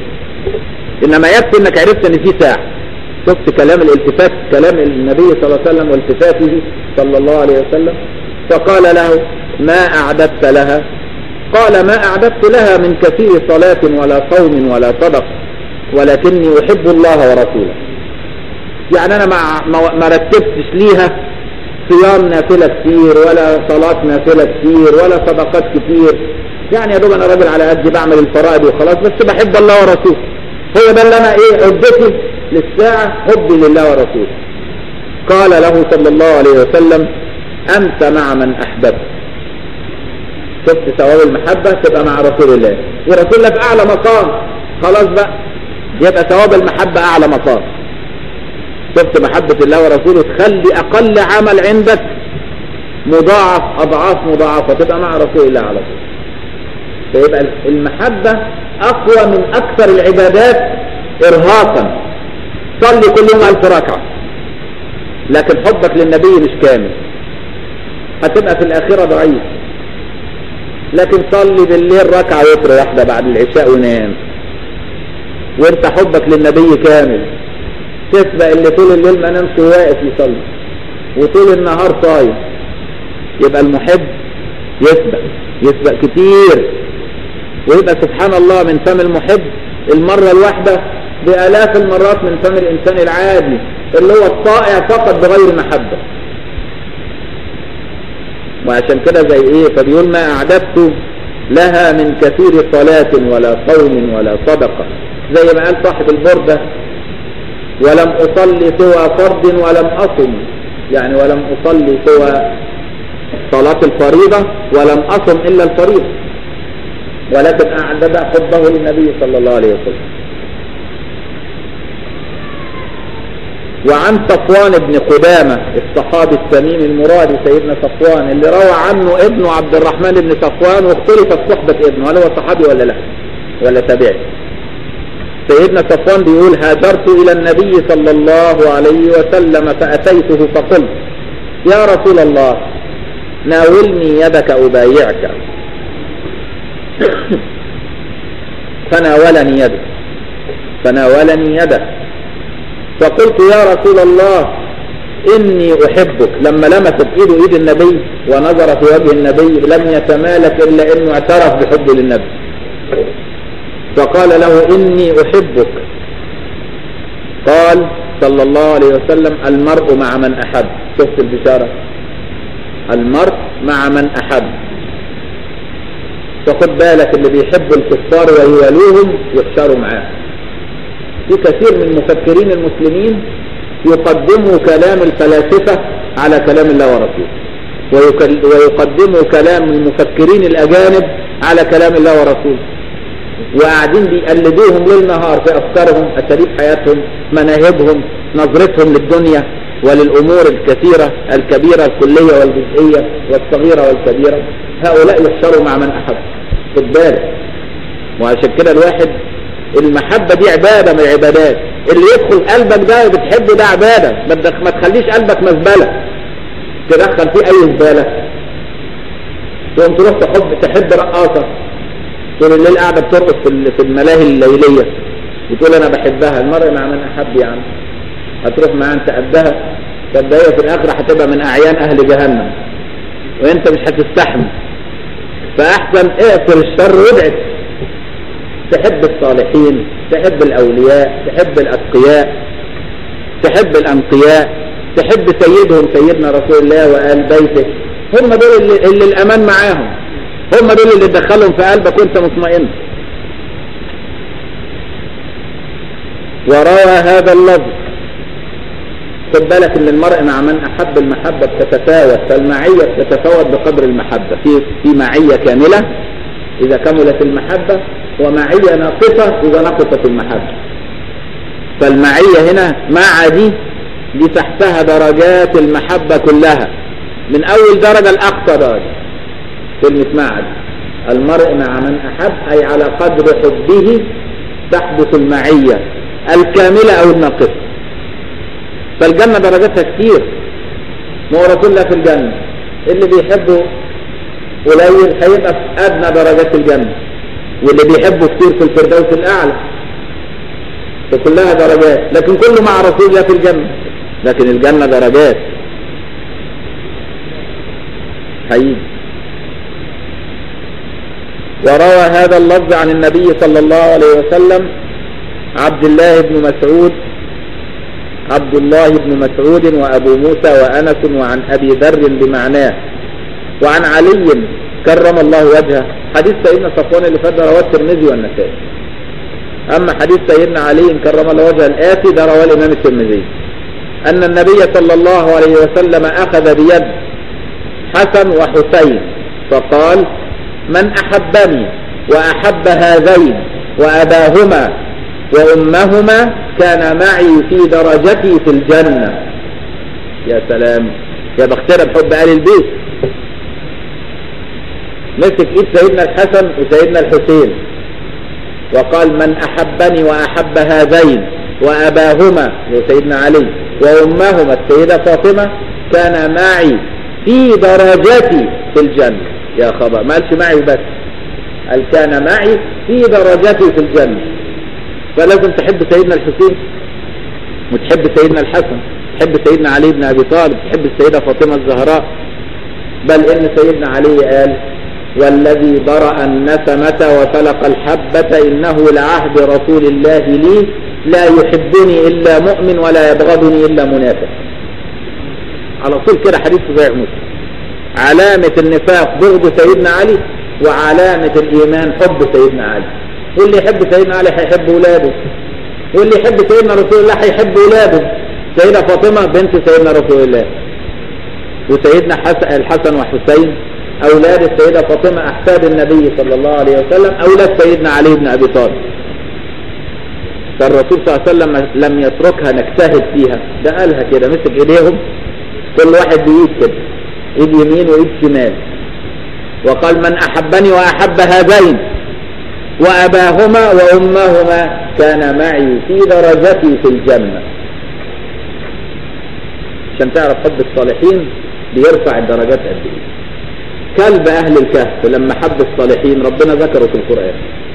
انما يكفي انك عرفت ان في ساعة شفت كلام الالتفات كلام النبي صلى الله عليه وسلم والتفاته صلى الله عليه وسلم فقال له ما اعددت لها قال ما اعددت لها من كثير صلاة ولا صوم ولا صدق ولكني احب الله ورسوله يعني انا ما ما رتبتش ليها صيام نافلة كتير ولا صلاة نافلة كتير ولا صدقات كتير يعني يا دوب انا راجل على قد بعمل الفرائض وخلاص بس بحب الله ورسوله هو ده اللي انا ايه عدتي للساعة حبي لله ورسوله قال له صلى الله عليه وسلم انت مع من احببت شفت ثواب المحبة تبقى مع رسول الله ورسول الله في اعلى مقام خلاص بقى يبقى ثواب المحبة اعلى مقام شفت محبة الله ورسوله تخلي أقل عمل عندك مضاعف أضعاف مضاعفة تبقى مع رسول الله على طول فيبقى المحبة أقوى من أكثر العبادات إرهاقا صلي كل يوم ألف ركعة لكن حبك للنبي مش كامل هتبقى في الآخرة ضعيف لكن صلي بالليل ركعة وتر واحدة بعد العشاء ونام وانت حبك للنبي كامل تسبق اللي طول الليل ما نامش واقف يصلي وطول النهار صايم يبقى المحب يسبق يسبق كتير ويبقى سبحان الله من فم المحب المرة الواحدة بآلاف المرات من فم الإنسان العادي اللي هو الطائع فقط بغير محبة وعشان كده زي ايه فبيقول ما أعددت لها من كثير صلاة ولا صوم ولا صدقة زي ما قال صاحب البردة ولم أصلي سوى فرض ولم أصم يعني ولم أصلي سوى صلاة الفريضة ولم أصم إلا الفريضة ولكن أعدد حبه للنبي صلى الله عليه وسلم وعن صفوان بن قدامة الصحابي التميمي المرادي سيدنا صفوان اللي روى عنه ابنه عبد الرحمن بن صفوان واختلفت صحبة ابنه هل هو صحابي ولا لا ولا تابعي سيدنا صفوان بيقول هاجرت إلى النبي صلى الله عليه وسلم فأتيته فقلت يا رسول الله ناولني يدك أبايعك فناولني يدك فناولني يده فقلت يا رسول الله إني أحبك لما لمست إيده إيد النبي ونظر في وجه النبي لم يتمالك إلا إنه اعترف بحبه للنبي فقال له إني أحبك قال صلى الله عليه وسلم المرء مع من أحب شفت البشارة المرء مع من أحب فخد بالك اللي بيحبوا الكفار ويوالوهم يحشروا معاه في كثير من المفكرين المسلمين يقدموا كلام الفلاسفة على كلام الله ورسوله ويقدموا كلام المفكرين الأجانب على كلام الله ورسوله وقاعدين بيقلدوهم ليل نهار في أفكارهم أساليب حياتهم مناهجهم نظرتهم للدنيا وللأمور الكثيرة الكبيرة الكلية والجزئية والصغيرة والكبيرة هؤلاء يحشروا مع من أحب خد بالك وعشان كده الواحد المحبة دي عبادة من العبادات اللي يدخل قلبك ده بتحبه ده عبادة ما تخليش قلبك مزبلة تدخل فيه أي زبالة تقوم تروح تحب تحب رقاصة طول الليل قاعدة بترقص في في الملاهي الليلية بتقول أنا بحبها المرء مع من أحب يا عم هتروح معاه أنت قدها طب ده هي في الآخرة هتبقى من أعيان أهل جهنم وأنت مش هتستحمل فأحسن اقفل الشر وابعد تحب الصالحين تحب الأولياء تحب الأتقياء تحب الأنقياء تحب سيدهم سيدنا رسول الله وآل بيته هم دول اللي, اللي الأمان معاهم هم دول اللي تدخلهم في قلبك وانت مطمئن وروى هذا اللفظ خد بالك ان المرء مع من احب المحبة بتتفاوت فالمعية بتتفاوت بقدر المحبة في في معية كاملة اذا كملت المحبة ومعية ناقصة اذا نقصت المحبة فالمعية هنا مع دي دي تحتها درجات المحبة كلها من اول درجة لاقصى درجة كلمة مع دي المرء مع من احب اي على قدر حبه تحدث المعية الكاملة او الناقصة فالجنة درجاتها كتير ما هو رسول الله في الجنة اللي بيحبه قليل هيبقى في ادنى درجات الجنة واللي بيحبه كتير في الفردوس الاعلى فكلها درجات لكن كله مع رسول الله في الجنة لكن الجنة درجات حقيقي وروى هذا اللفظ عن النبي صلى الله عليه وسلم عبد الله بن مسعود عبد الله بن مسعود وأبو موسى وأنس وعن أبي ذر بمعناه وعن علي كرم الله وجهه حديث سيدنا صفوان اللي فات رواه الترمذي والنسائي أما حديث سيدنا علي كرم الله وجهه الآتي ده رواه الإمام الترمذي أن النبي صلى الله عليه وسلم أخذ بيد حسن وحسين فقال من أحبني وأحب هذين وأباهما وأمهما كان معي في درجتي في الجنة يا سلام يا بختنا بحب آل البيت مسك ايد سيدنا الحسن وسيدنا الحسين وقال من أحبني وأحب هذين وأباهما سيدنا علي وأمهما السيدة فاطمة كان معي في درجتي في الجنة يا خبر ما قالش معي بس قال كان معي في درجتي في الجنة فلازم تحب سيدنا الحسين وتحب سيدنا الحسن تحب سيدنا علي بن أبي طالب تحب السيدة فاطمة الزهراء بل إن سيدنا علي قال والذي برأ النسمة وفلق الحبة إنه لعهد رسول الله لي لا يحبني إلا مؤمن ولا يبغضني إلا منافق على طول كده حديث صحيح مسلم علامة النفاق بغض سيدنا علي وعلامة الإيمان حب سيدنا علي واللي يحب سيدنا علي هيحب ولاده واللي يحب سيدنا رسول الله هيحب ولاده سيدة فاطمة بنت سيدنا رسول الله وسيدنا حسن الحسن وحسين أولاد السيدة فاطمة أحفاد النبي صلى الله عليه وسلم أولاد سيدنا علي بن أبي طالب فالرسول صلى الله عليه وسلم لم يتركها نجتهد فيها ده قالها كده مسك إيديهم كل واحد بإيد كده إيد يمين وإيد شمال وقال من أحبني وأحب هذين وأباهما وأمهما كان معي في درجتي في الجنة عشان تعرف حب الصالحين بيرفع الدرجات قد ايه كلب أهل الكهف لما حب الصالحين ربنا ذكره في القرآن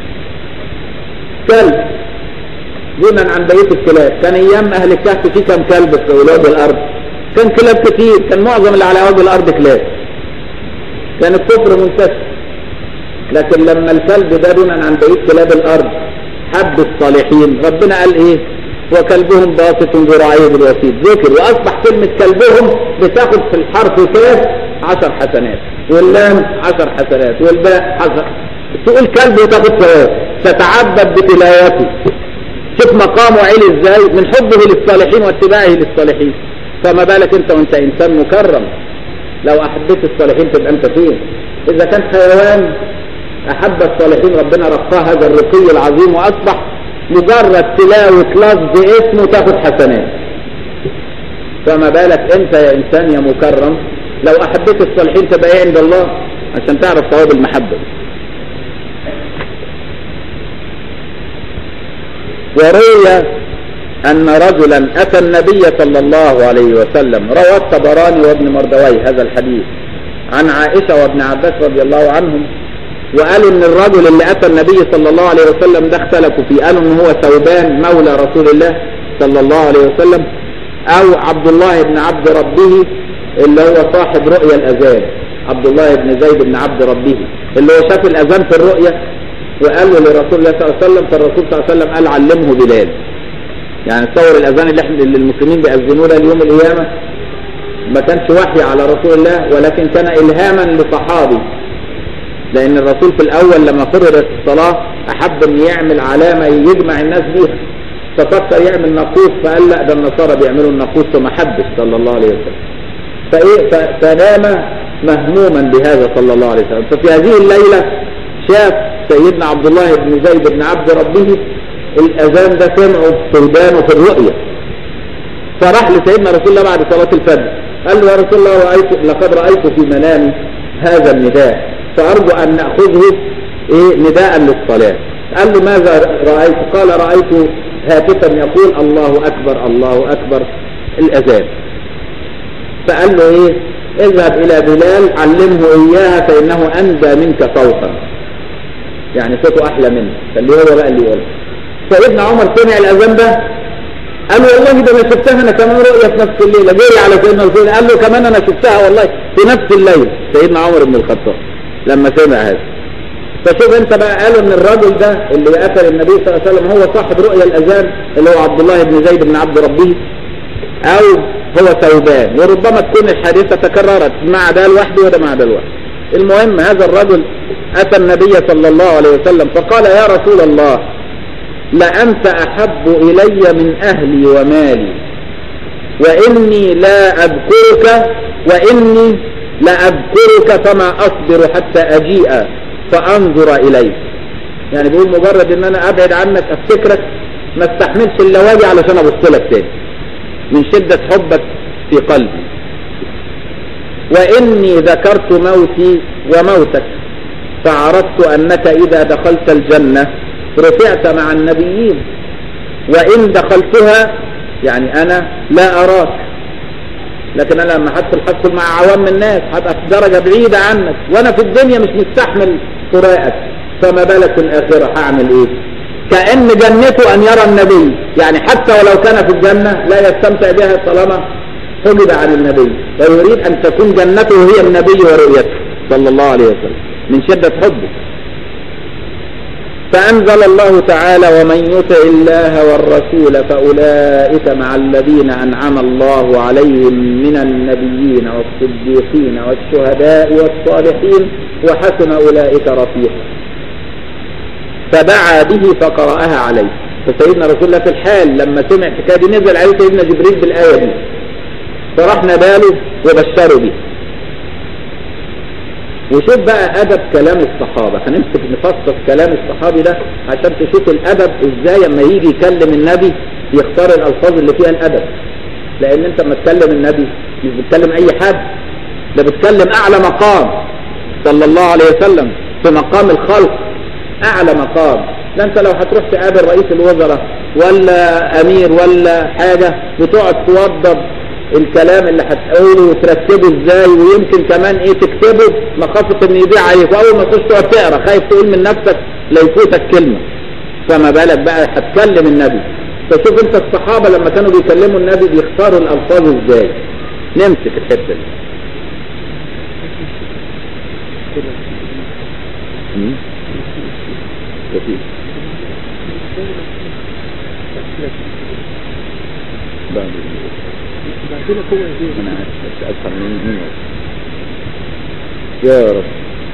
كلب دونا عن بقية الكلاب كان أيام أهل الكهف في كم كلب في أولاد الأرض كان كلاب كتير كان معظم اللي على أرض الأرض كلاب كان الكفر منتشر لكن لما الكلب ده دونا عن بقية كلاب الأرض حب الصالحين ربنا قال إيه وكلبهم باسط ذراعيه بالوسيد ذكر وأصبح كلمة كلبهم بتاخد في الحرف كاف عشر حسنات واللام عشر حسنات والباء عشر تقول كلب وتاخد ثواب تتعبد بتلاوته شوف مقامه عالي ازاي من حبه للصالحين واتباعه للصالحين فما بالك انت وانت انسان مكرم لو احبيت الصالحين تبقى انت فين اذا كان حيوان احب الصالحين ربنا رفاه هذا الرقي العظيم واصبح مجرد تلاوة لفظ اسمه تاخد حسنات فما بالك انت يا انسان يا مكرم لو احبيت الصالحين تبقى ايه عند الله عشان تعرف ثواب المحبة وروي أن رجلا أتى النبي صلى الله عليه وسلم روى الطبراني وابن مردوي هذا الحديث عن عائشة وابن عباس رضي الله عنهم وقالوا ان الرجل اللي اتى النبي صلى الله عليه وسلم ده اختلفوا فيه قالوا ان هو ثوبان مولى رسول الله صلى الله عليه وسلم او عبد الله بن عبد ربه اللي هو صاحب رؤيا الاذان عبد الله بن زيد بن عبد ربه اللي هو شاف الاذان في الرؤيا وقال له لرسول الله صلى الله عليه وسلم فالرسول صلى الله عليه وسلم قال علمه بلال يعني تصور الاذان اللي احنا اللي المسلمين بيأذنوه ده اليوم القيامه ما كانش وحي على رسول الله ولكن كان الهاما لصحابي لان الرسول في الاول لما فرضت الصلاه احب ان يعمل علامه يجمع الناس بيها ففكر يعمل ناقوس فقال لا ده النصارى بيعملوا الناقوس فما حبش صلى الله عليه وسلم فايه فنام مهموما بهذا صلى الله عليه وسلم ففي هذه الليله شاف سيدنا عبد الله بن زيد بن عبد ربه الاذان ده سمعه في ودانه في الرؤيه فراح لسيدنا رسول الله بعد صلاه الفجر قال له يا رسول الله رأيت لقد رايت في منامي هذا النداء فارجو ان ناخذه ايه نداء للصلاه قال له ماذا رايت قال رايت هاتفا يقول الله اكبر الله اكبر الاذان فقال له ايه اذهب الى بلال علمه اياها فانه اندى منك صوتا يعني صوته احلى منه فاللي هو بقى اللي يقول سيدنا عمر سمع الاذان ده قال له والله ده انا شفتها انا كمان رؤيا في نفس الليله جري على سيدنا رسول قال له كمان انا شفتها والله في نفس الليل سيدنا عمر بن الخطاب لما سمع هذا فشوف انت بقى قالوا ان الرجل ده اللي قتل النبي صلى الله عليه وسلم هو صاحب رؤيا الاذان اللي هو عبد الله بن زيد بن عبد ربه او هو ثوبان وربما تكون الحادثة تكررت مع ده لوحده وده مع ده لوحده المهم هذا الرجل اتى النبي صلى الله عليه وسلم فقال يا رسول الله لأنت أحب إلي من أهلي ومالي وإني لا أذكرك وإني لأذكرك فما أصبر حتى أجيء فأنظر إليك يعني بيقول مجرد إن أنا أبعد عنك أفتكرك ما استحملش إلا واجي علشان أبص لك تاني من شدة حبك في قلبي وإني ذكرت موتي وموتك فعرفت أنك إذا دخلت الجنة رفعت مع النبيين وإن دخلتها يعني أنا لا أراك لكن أنا لما هدخل هدخل مع عوام الناس هبقى في درجة بعيدة عنك وأنا في الدنيا مش مستحمل فراقك فما بالك في الآخرة هعمل إيه؟ كأن جنته أن يرى النبي يعني حتى ولو كان في الجنة لا يستمتع بها طالما حجب عن النبي ويريد أن تكون جنته هي النبي ورؤيته صلى الله عليه وسلم من شدة حبه فأنزل الله تعالى ومن يطع الله والرسول فأولئك مع الذين أنعم الله عليهم من النبيين والصديقين والشهداء والصالحين وحسن أولئك رفيقا فدعا به فقرأها عليه فسيدنا رسول الله في الحال لما سمع الحكايه دي نزل عليه سيدنا جبريل بالآية دي فراح نباله وبشره بيه وشوف بقى أدب كلام الصحابة هنمسك نفصل كلام الصحابي ده عشان تشوف الأدب إزاي لما يجي يكلم النبي يختار الألفاظ اللي فيها الأدب لأن أنت لما تكلم النبي مش بتكلم أي حد ده بتكلم أعلى مقام صلى الله عليه وسلم في مقام الخلق أعلى مقام ده أنت لو هتروح تقابل رئيس الوزراء ولا أمير ولا حاجة وتقعد توضب الكلام اللي هتقوله وترتبه ازاي ويمكن كمان ايه تكتبه مخافة ان يضيع عليك واول ما تخش تقعد تقرا خايف تقول من نفسك لا يفوتك كلمة فما بالك بقى هتكلم النبي فشوف انت الصحابة لما كانوا بيكلموا النبي بيختاروا الالفاظ ازاي نمسك الحتة دي لطيف بعد انا عارف افهم من مين يا رب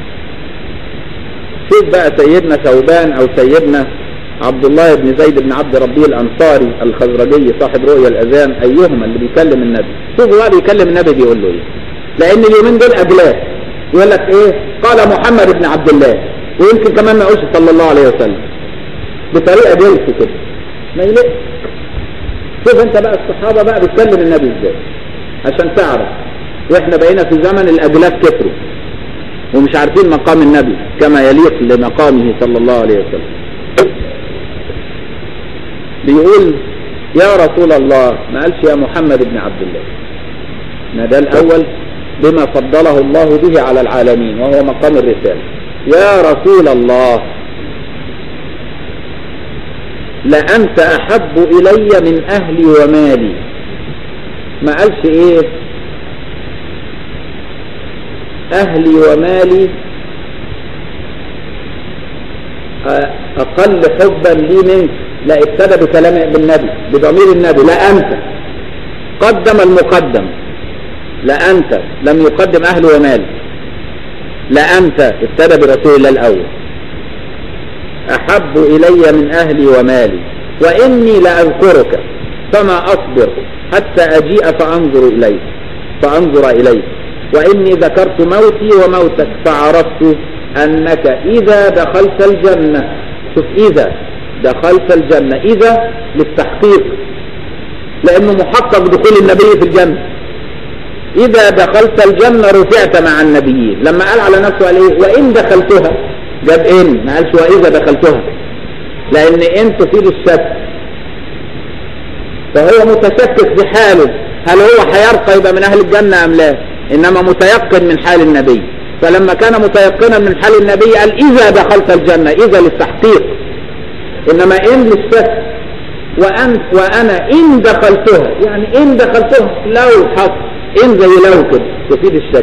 شوف بقى سيدنا ثوبان او سيدنا عبد الله بن زيد بن عبد ربه الانصاري الخزرجي صاحب رؤيا الاذان ايهما اللي بيكلم النبي شوفوا بقى بيكلم النبي بيقول له ايه لان اليومين دول اجلاس يقول لك ايه قال محمد بن عبد الله ويمكن كمان ما يقولش صلى الله عليه وسلم بطريقه جلسه كده ما يلقش شوف انت بقى الصحابة بقى بتكلم النبي ازاي عشان تعرف واحنا بقينا في زمن الاجلاف كتروا ومش عارفين مقام النبي كما يليق لمقامه صلى الله عليه وسلم بيقول يا رسول الله ما قالش يا محمد بن عبد الله ما ده الاول بما فضله الله به على العالمين وهو مقام الرسالة يا رسول الله لأنت أحب إلي من أهلي ومالي ما قالش إيه أهلي ومالي أقل حبا لي منك لا ابتدى بكلام بالنبي بضمير النبي لا أنت قدم المقدم لا أنت لم يقدم أهل ومال لا أنت ابتدى برسول الله الأول أحب إلي من أهلي ومالي وإني لأذكرك فما أصبر حتى أجيء فأنظر إليك فأنظر إليك وإني ذكرت موتي وموتك فعرفت أنك إذا دخلت الجنة شوف إذا دخلت الجنة إذا للتحقيق لأنه محقق دخول النبي في الجنة إذا دخلت الجنة رفعت مع النبيين لما قال على نفسه قال إيه وإن دخلتها جاب إن ما قالش وإذا دخلتها لأن إن تفيد الشك فهو متشكك في حاله هل هو هيرقى يبقى من أهل الجنة أم لا إنما متيقن من حال النبي فلما كان متيقنا من حال النبي قال إذا دخلت الجنة إذا للتحقيق إنما إن للشك وأن وأنا إن دخلتها يعني إن دخلتها لو حصل إن زي لو كده تفيد الشك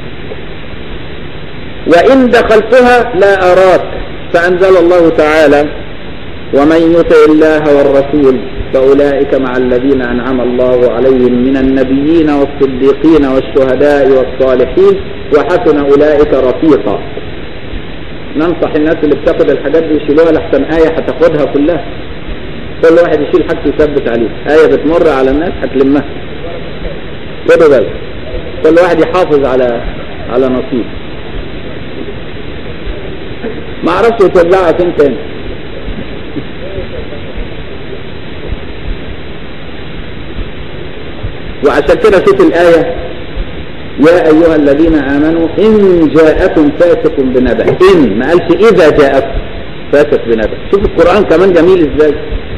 وإن دخلتها لا أراك فأنزل الله تعالى ومن يطع الله والرسول فأولئك مع الذين أنعم الله عليهم من النبيين والصديقين والشهداء والصالحين وحسن أولئك رفيقا ننصح الناس اللي بتاخد الحاجات دي يشيلوها لحسن آية هتاخدها كلها كل واحد يشيل حاجته يثبت عليه آية بتمر على الناس هتلمها خدوا بالك كل واحد يحافظ على على نصيب ما اعرفش يتوزعها فين تاني وعشان كده شوف الآية يا أيها الذين آمنوا إن جاءكم فاسق بنبأ إن ما قالش إذا جاءكم فاسق بنبأ شوف القرآن كمان جميل إزاي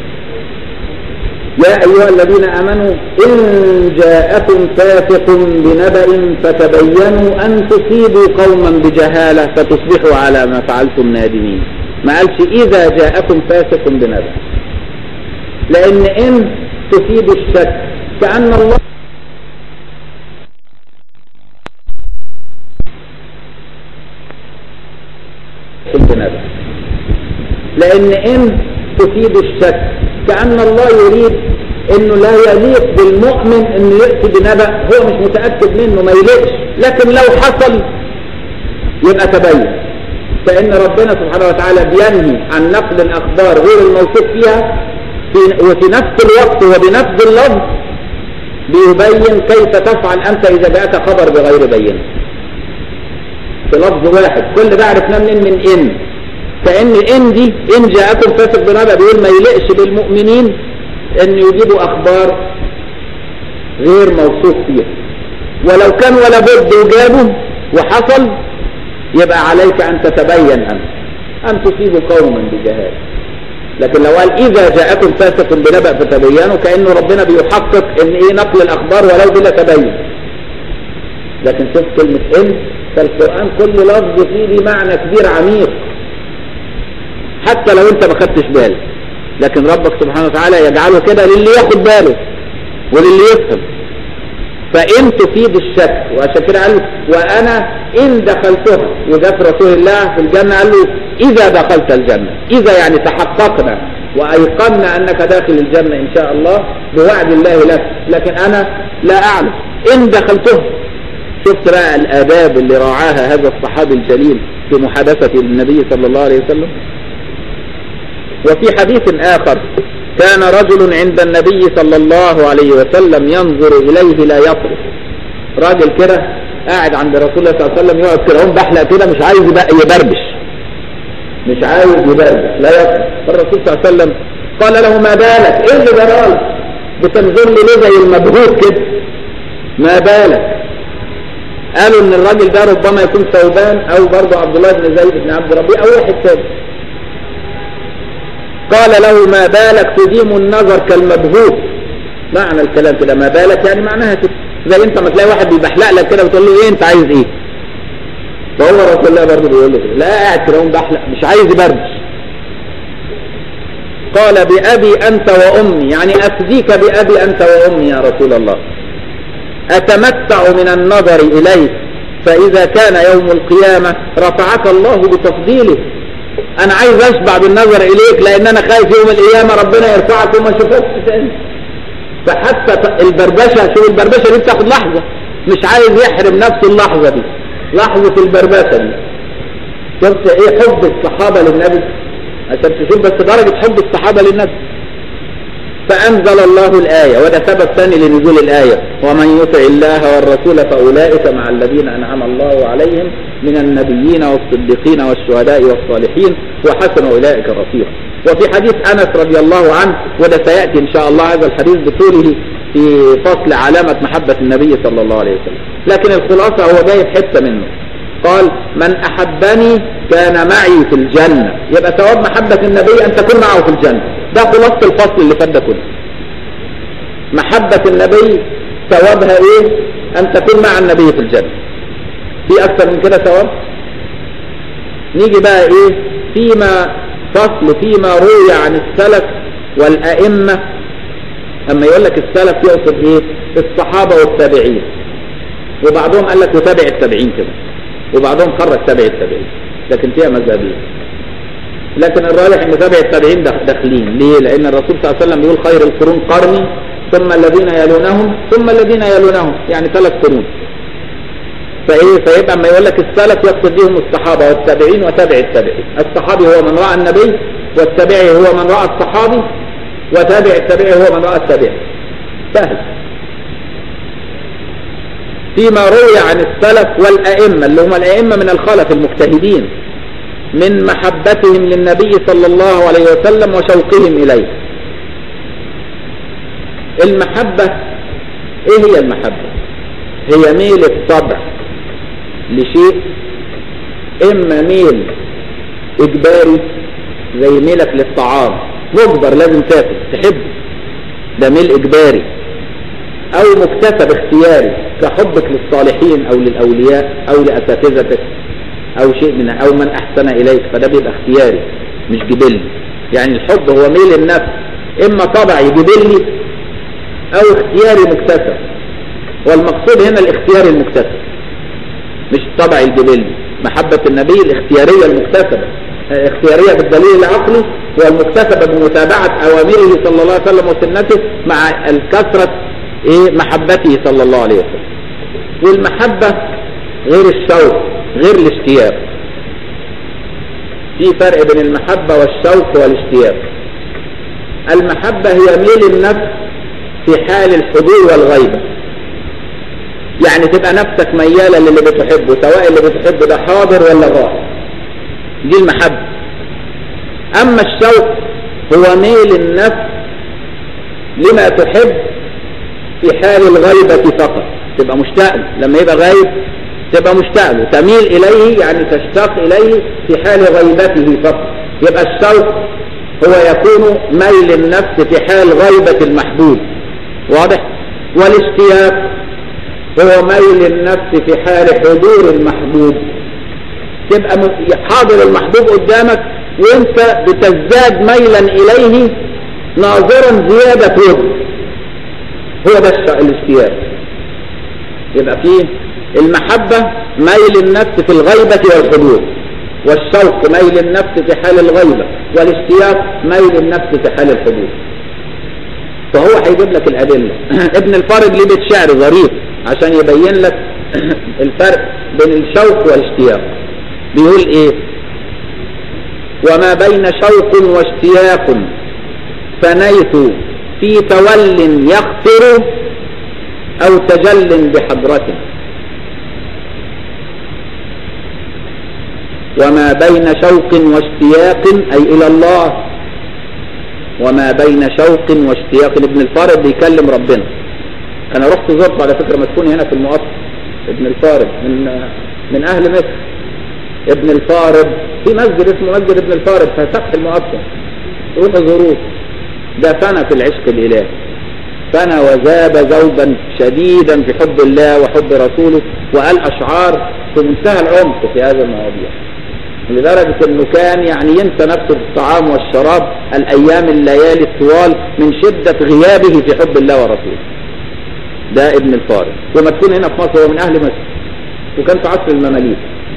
يا أيها الذين آمنوا إن جاءكم فاسق بنبأ فتبينوا أن تصيبوا قوما بجهالة فتصبحوا على ما فعلتم نادمين ما قالش إذا جاءكم فاسق بنبأ لأن إن تفيد الشك كأن الله بنبأ لأن إن تفيد الشك كأن الله يريد انه لا يليق بالمؤمن انه يأتي بنبأ هو مش متأكد منه ما يليقش لكن لو حصل يبقى تبين فان ربنا سبحانه وتعالى بينهي عن نقل الاخبار غير الموثوق فيها في وفي نفس الوقت وبنفس اللفظ بيبين كيف تفعل انت اذا جاءك خبر بغير بينه في لفظ واحد كل ده عرفناه منين من ان كأن إن دي إن جاءكم فاسق بنبأ بيقول ما يلقش بالمؤمنين أن يجيبوا أخبار غير موثوق فيها ولو كان ولا بد وجابوا وحصل يبقى عليك أن تتبين أنت أن تصيبوا قوما بجهال لكن لو قال إذا جاءكم فاسق بنبأ فتبينوا كأنه ربنا بيحقق أن إيه نقل الأخبار ولو بلا تبين لكن شوف كلمة إن فالقرآن كل لفظ فيه ليه معنى كبير عميق حتى لو انت ما خدتش بالك لكن ربك سبحانه وتعالى يجعله كده للي ياخد باله وللي يفهم فإن تفيد الشك وعشان كده قال وأنا إن دخلتها وجاء رسول الله في الجنة قال له إذا دخلت الجنة إذا يعني تحققنا وأيقنا أنك داخل الجنة إن شاء الله بوعد الله لك لكن أنا لا أعلم إن دخلتها شفت بقى الآداب اللي راعاها هذا الصحابي الجليل في محادثة النبي صلى الله عليه وسلم وفي حديث آخر كان رجل عند النبي صلى الله عليه وسلم ينظر إليه لا يطرق راجل كده قاعد عند رسول الله صلى الله عليه وسلم يقعد كده بحلق كده مش عايز يبربش مش عايز يبربش لا يطرق فالرسول صلى الله عليه وسلم قال له ما بالك ايه اللي جرالك بتنظر لي ليه زي المبهوت كده ما بالك قالوا ان الراجل ده ربما يكون ثوبان او برضه عبد الله بن زيد بن عبد ربيع او واحد ثاني قال له ما بالك تديم النظر كالمبهوت معنى الكلام كده ما بالك يعني معناها كده زي انت ما تلاقي واحد بيبحلق لك كده وتقول له ايه انت عايز ايه فهو رسول الله برضه بيقول له كده. لا قاعد كده يقوم بحلق مش عايز يبربش قال بأبي أنت وأمي يعني أفديك بأبي أنت وأمي يا رسول الله أتمتع من النظر إليك فإذا كان يوم القيامة رفعك الله بتفضيله أنا عايز أشبع بالنظر إليك لأن أنا خايف يوم القيامة ربنا يرفعك وما أشوفكش تاني فحتى البربشة شوف البربشة دي بتاخد لحظة مش عايز يحرم نفسه اللحظة دي لحظة البربشة دي شفت ايه حب الصحابة للنبي عشان تشوف بس درجة حب الصحابة للنبي فأنزل الله الآية وده سبب ثاني لنزول الآية ومن يطع الله والرسول فأولئك مع الذين أنعم الله عليهم من النبيين والصديقين والشهداء والصالحين وحسن أولئك رفيقا وفي حديث أنس رضي الله عنه وده سيأتي إن شاء الله هذا الحديث بطوله في فصل علامة محبة النبي صلى الله عليه وسلم لكن الخلاصة هو جايب حتة منه قال من أحبني كان معي في الجنة يبقى ثواب محبة النبي أن تكون معه في الجنة ده خلاصة الفصل اللي فات ده كله محبة النبي ثوابها ايه أن تكون مع النبي في الجنة في أكثر من كده ثواب نيجي بقى ايه فيما فصل فيما روي عن السلف والأئمة أما يقول لك السلف يقصد ايه الصحابة والتابعين وبعضهم قال لك وتابع التابعين كده وبعضهم خرج تابع التابعين لكن فيها مذهبين لكن الراجح ان تابع التابعين داخلين ليه لان الرسول صلى الله عليه وسلم بيقول خير القرون قرني ثم الذين يلونهم ثم الذين يلونهم يعني ثلاث قرون فايه فيبقى اما يقول لك السلف يقصد بهم الصحابه والتابعين وتابع التابعين الصحابي هو من راى النبي والتابعي هو من راى الصحابي وتابع التابعي هو من راى التابعي سهل فيما روي عن السلف والأئمة اللي هم الأئمة من الخلف المجتهدين من محبتهم للنبي صلى الله عليه وسلم وشوقهم إليه المحبة ايه هي المحبة هي ميل الطبع لشيء اما ميل اجباري زي ميلك للطعام مجبر لازم تاكل تحب ده ميل اجباري او مكتسب اختياري كحبك للصالحين او للاولياء او لاساتذتك او شيء من او من احسن اليك فده بيبقى اختياري مش جبلي يعني الحب هو ميل النفس اما طبعي جبلي او اختياري مكتسب والمقصود هنا الاختيار المكتسب مش الطبع الجبلي محبة النبي الاختيارية المكتسبة اختيارية بالدليل العقلي والمكتسبة بمتابعة اوامره صلى الله عليه وسلم وسنته مع الكثرة ايه محبته صلى الله عليه وسلم والمحبة غير الشوق غير الاشتياق في فرق بين المحبة والشوق والاشتياق المحبة هي ميل النفس في حال الحضور والغيبة يعني تبقى نفسك ميالة للي بتحبه سواء اللي بتحبه ده حاضر ولا غائب دي المحبة اما الشوق هو ميل النفس لما تحب في حال الغيبة فقط تبقى مشتاق له لما يبقى غايب تبقى مشتاق له تميل إليه يعني تشتاق إليه في حال غيبته فقط يبقى الشوق هو يكون ميل النفس في حال غيبة المحبوب واضح والاشتياق هو ميل النفس في حال حضور المحبوب تبقى حاضر المحبوب قدامك وانت بتزداد ميلا إليه ناظرا زيادة وجه هو ده الاشتياق يبقى فيه المحبة ميل النفس في الغيبة والحضور والشوق ميل النفس في حال الغيبة والاشتياق ميل النفس في حال الحضور فهو هيجيب لك الأدلة ابن الفارض ليه بيت شعر ظريف عشان يبين لك الفرق بين الشوق والاشتياق بيقول ايه وما بين شوق واشتياق فنيت في تول يغفر او تجل بحضرته وما بين شوق واشتياق اي الى الله وما بين شوق واشتياق ابن الفارض بيكلم ربنا انا رحت زرته على فكرة مسكون هنا في المقطم ابن الفارض من من اهل مصر ابن الفارض في مسجد اسمه مسجد ابن الفارض في سفح المقطم روحوا زوروه ده فنى في العشق الالهي فنى وذاب ذوبا شديدا في حب الله وحب رسوله وقال اشعار في منتهى العمق في هذه المواضيع لدرجة انه كان يعني ينسى نفسه في الطعام والشراب الايام الليالي الطوال من شدة غيابه في حب الله ورسوله ده ابن الفارس ومدفون هنا في مصر هو من اهل مصر وكان في عصر المماليك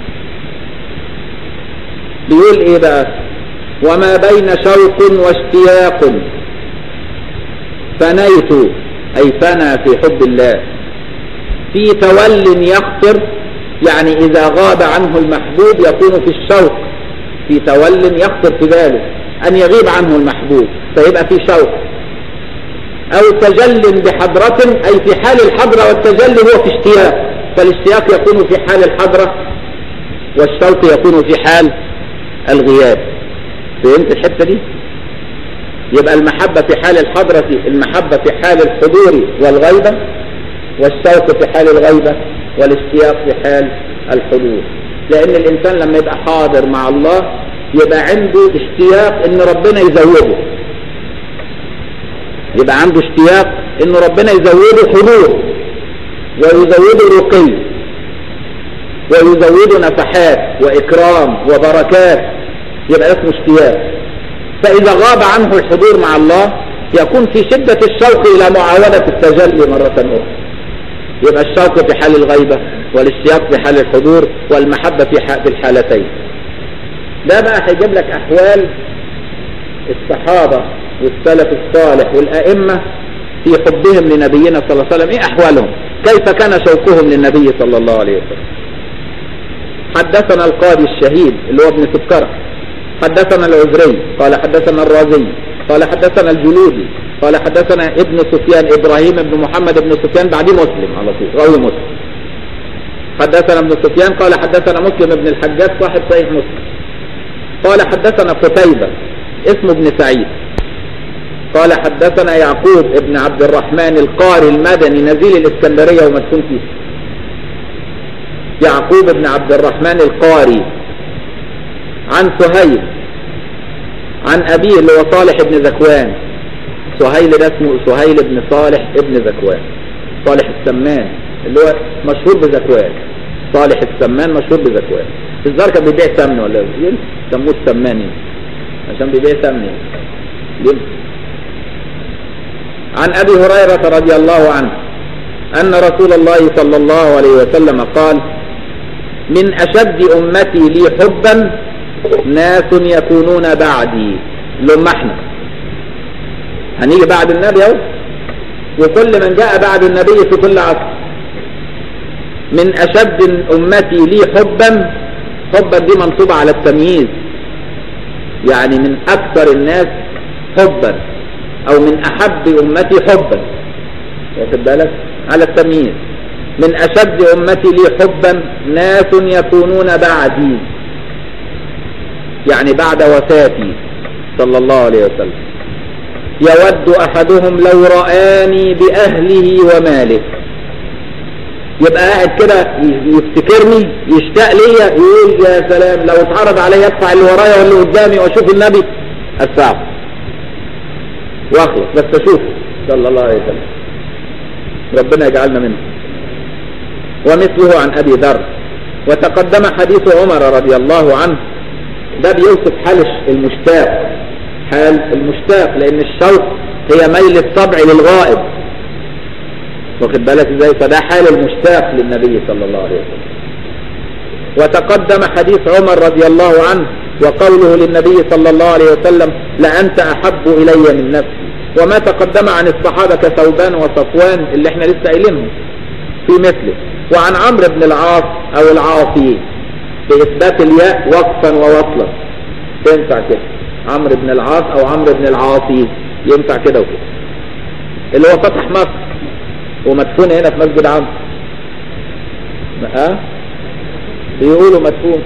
بيقول ايه بقى وما بين شوق واشتياق فنيت اي فنى في حب الله في تول يخطر يعني اذا غاب عنه المحبوب يكون في الشوق في تول يخطر في باله ان يغيب عنه المحبوب فيبقى في شوق او تجل بحضرة اي في حال الحضرة والتجلي هو في اشتياق فالاشتياق يكون في حال الحضرة والشوق يكون في حال الغياب فهمت الحتة دي يبقى المحبة في حال الحضرة المحبة في حال الحضور والغيبة والشوق في حال الغيبة والاشتياق في حال الحضور لأن الإنسان لما يبقى حاضر مع الله يبقى عنده اشتياق إن ربنا يزوده يبقى عنده اشتياق إن ربنا يزوده حضور ويزوده رقي ويزوده نفحات وإكرام وبركات يبقى اسمه اشتياق فإذا غاب عنه الحضور مع الله يكون في شدة الشوق إلى معاودة التجلي مرة أخرى يبقى الشوق في حال الغيبة والاشتياق في حال الحضور والمحبة في في الحالتين ده بقى هيجيب لك أحوال الصحابة والسلف الصالح والأئمة في حبهم لنبينا صلى الله عليه وسلم ايه أحوالهم كيف كان شوقهم للنبي صلى الله عليه وسلم حدثنا القاضي الشهيد اللي هو ابن سكرة حدثنا العذري قال حدثنا الرازي قال حدثنا الجلودي قال حدثنا ابن سفيان ابراهيم بن محمد بن سفيان بعديه مسلم على طول راوي مسلم حدثنا ابن سفيان قال حدثنا مسلم بن الحجاج صاحب صحيح مسلم قال حدثنا قتيبة اسمه ابن سعيد قال حدثنا يعقوب ابن عبد الرحمن القاري المدني نزيل الاسكندرية ومدفون فيه يعقوب بن عبد الرحمن القاري عن سهيل عن أبيه اللي هو صالح بن ذكوان سهيل ده اسمه سهيل بن صالح ابن ذكوان صالح السمان اللي هو مشهور بذكوان صالح السمان مشهور بذكوان الزار كان بيبيع سمن ولا ايه سموه السماني عشان بيبيع سمن يعني. عن أبي هريرة رضي الله عنه أن رسول الله صلى الله عليه وسلم قال من أشد أمتي لي حبا ناس يكونون بعدي لما احنا هنيجي بعد النبي اهو وكل من جاء بعد النبي في كل عصر من أشد أمتي لي حبا حبا دي منصوبة على التمييز يعني من أكثر الناس حبا أو من أحب أمتي حبا واخد بالك على التمييز من أشد أمتي لي حبا ناس يكونون بعدي يعني بعد وفاتي صلى الله عليه وسلم يود أحدهم لو رآني بأهله وماله يبقى قاعد كده يفتكرني يشتاق ليا يقول يا سلام لو اتعرض علي ادفع اللي ورايا واللي قدامي واشوف النبي ادفعه واخلص بس اشوفه صلى الله عليه وسلم ربنا يجعلنا منه ومثله عن ابي ذر وتقدم حديث عمر رضي الله عنه ده بيوصف حال المشتاق حال المشتاق لان الشوق هي ميل الطبع للغائب واخد بالك ازاي فده حال المشتاق للنبي صلى الله عليه وسلم وتقدم حديث عمر رضي الله عنه وقوله للنبي صلى الله عليه وسلم لأنت أحب إلي من نفسي وما تقدم عن الصحابة كثوبان وصفوان اللي احنا لسه قايلينهم في مثله وعن عمرو بن العاص أو العاصي بإثبات الياء وقفا ووصلا تنفع كده عمرو بن العاص أو عمرو بن العاصي ينفع كده وكده اللي هو فتح مصر ومدفون هنا في مسجد عمرو ها بيقولوا مدفون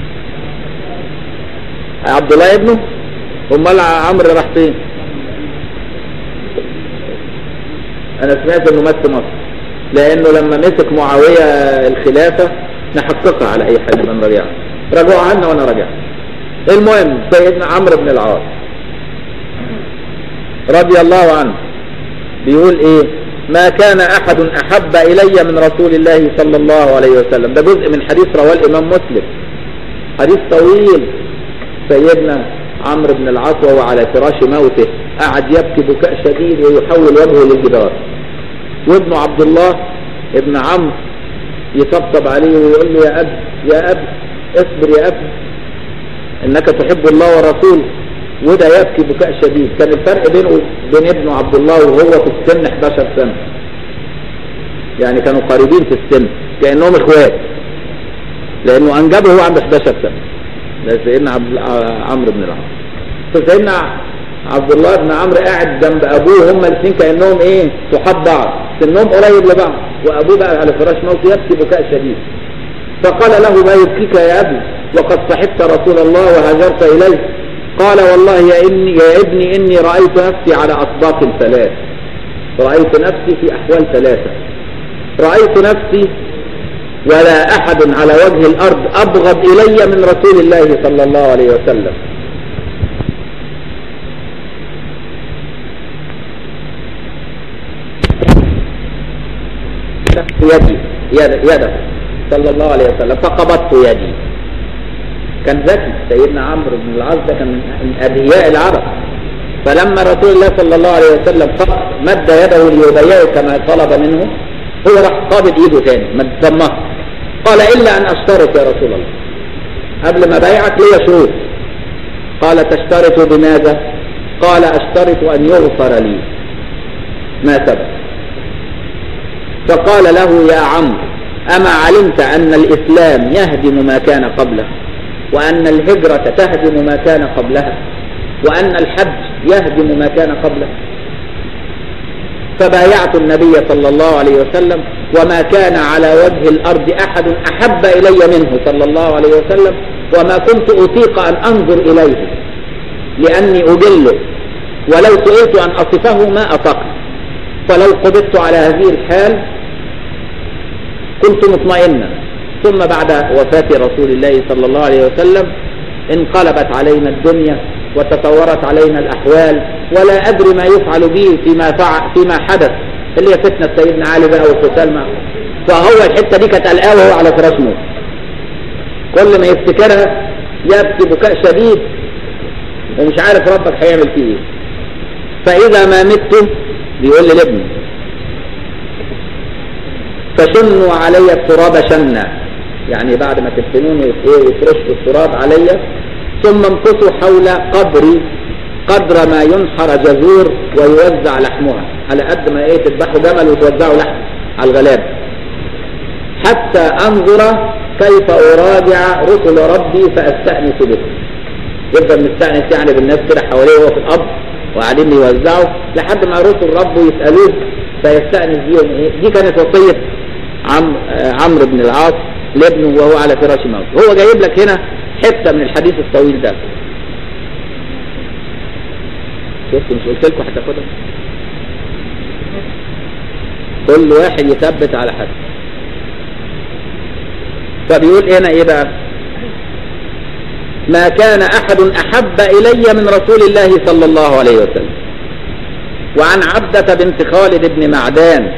عبد الله ابنه امال عمرو راح فين انا سمعت انه مات في مصر لانه لما مسك معاوية الخلافة نحققها على اي حال من رجع رجعوا عنا وانا رجعت المهم سيدنا عمرو بن العاص رضي الله عنه بيقول ايه ما كان أحد أحب إلي من رسول الله صلى الله عليه وسلم ده جزء من حديث رواه الإمام مسلم حديث طويل سيدنا عمرو بن العاص وهو على فراش موته قعد يبكي بكاء شديد ويحول وجهه للجدار وابنه عبد الله ابن عمرو يطبطب عليه ويقول له يا أب يا أب اصبر يا أب إنك تحب الله ورسوله وده يبكي بكاء شديد كان الفرق بينه وبين ابنه عبد الله وهو في السن 11 سنة يعني كانوا قريبين في السن كأنهم اخوات لأنه أنجبه هو عنده 11 سنة ده سيدنا عبد عمرو بن العاص فسيدنا عبد الله بن عمرو قاعد جنب ابوه هما الاثنين كانهم ايه صحاب بعض سنهم قريب لبعض وابوه بقى على فراش موت يبكي بكاء شديد فقال له ما يبكيك يا ابي وقد صحبت رسول الله وهاجرت اليه قال والله يا ابني يا ابني اني رايت نفسي على اطباق ثلاث رايت نفسي في احوال ثلاثه رايت نفسي ولا احد على وجه الارض ابغض الي من رسول الله صلى الله عليه وسلم يدي يد يده صلى الله عليه وسلم فقبضت يدي كان ذكي سيدنا عمرو بن العاص ده كان من اذكياء العرب فلما رسول الله صلى الله عليه وسلم مد يده ليبايعه كما طلب منه هو راح قابض ايده تاني ما ضمها قال الا ان اشترط يا رسول الله قبل ما بايعك لي شروط قال تشترط بماذا قال اشترط ان يغفر لي ما سبق فقال له يا عمرو أما علمت أن الإسلام يهدم ما كان قبله وأن الهجرة تهدم ما كان قبلها وأن الحج يهدم ما كان قبله فبايعت النبي صلى الله عليه وسلم وما كان على وجه الأرض أحد أحب إلي منه صلى الله عليه وسلم وما كنت أطيق أن أنظر إليه لأني أجله ولو سئلت أن أصفه ما أطقت فلو قبضت على هذه الحال كنت مطمئنا ثم بعد وفاة رسول الله صلى الله عليه وسلم انقلبت علينا الدنيا وتطورت علينا الأحوال ولا أدري ما يفعل به فيما, فع فيما حدث اللي هي فتنة سيدنا علي بقى والقتال معه فهو الحتة دي كانت قلقاه وهو على فراش موت كل ما يفتكرها يبكي بكاء شديد ومش عارف ربك هيعمل فيه ايه فإذا ما مت بيقول لي لابني فشنوا علي التراب شنا يعني بعد ما تدفنوني وترشوا التراب علي ثم امكثوا حول قبري قدر ما ينحر جزور ويوزع لحمها على قد ما ايه تذبحوا جمل وتوزعوا لحم على الغلاب حتى انظر كيف اراجع رسل ربي فاستانس بكم يفضل مستانس يعني بالناس كده حواليه وهو في القبر وقاعدين يوزعوا لحد ما رسل ربه يسالوه فيستانس بيهم ايه دي كانت وصيه عم عمرو بن العاص لابنه وهو على فراش موت هو جايب لك هنا حته من الحديث الطويل ده شفت مش قلت لكم هتاخدها كل واحد يثبت على حد فبيقول هنا ايه بقى ما كان احد احب الي من رسول الله صلى الله عليه وسلم وعن عبدة بنت خالد بن معدان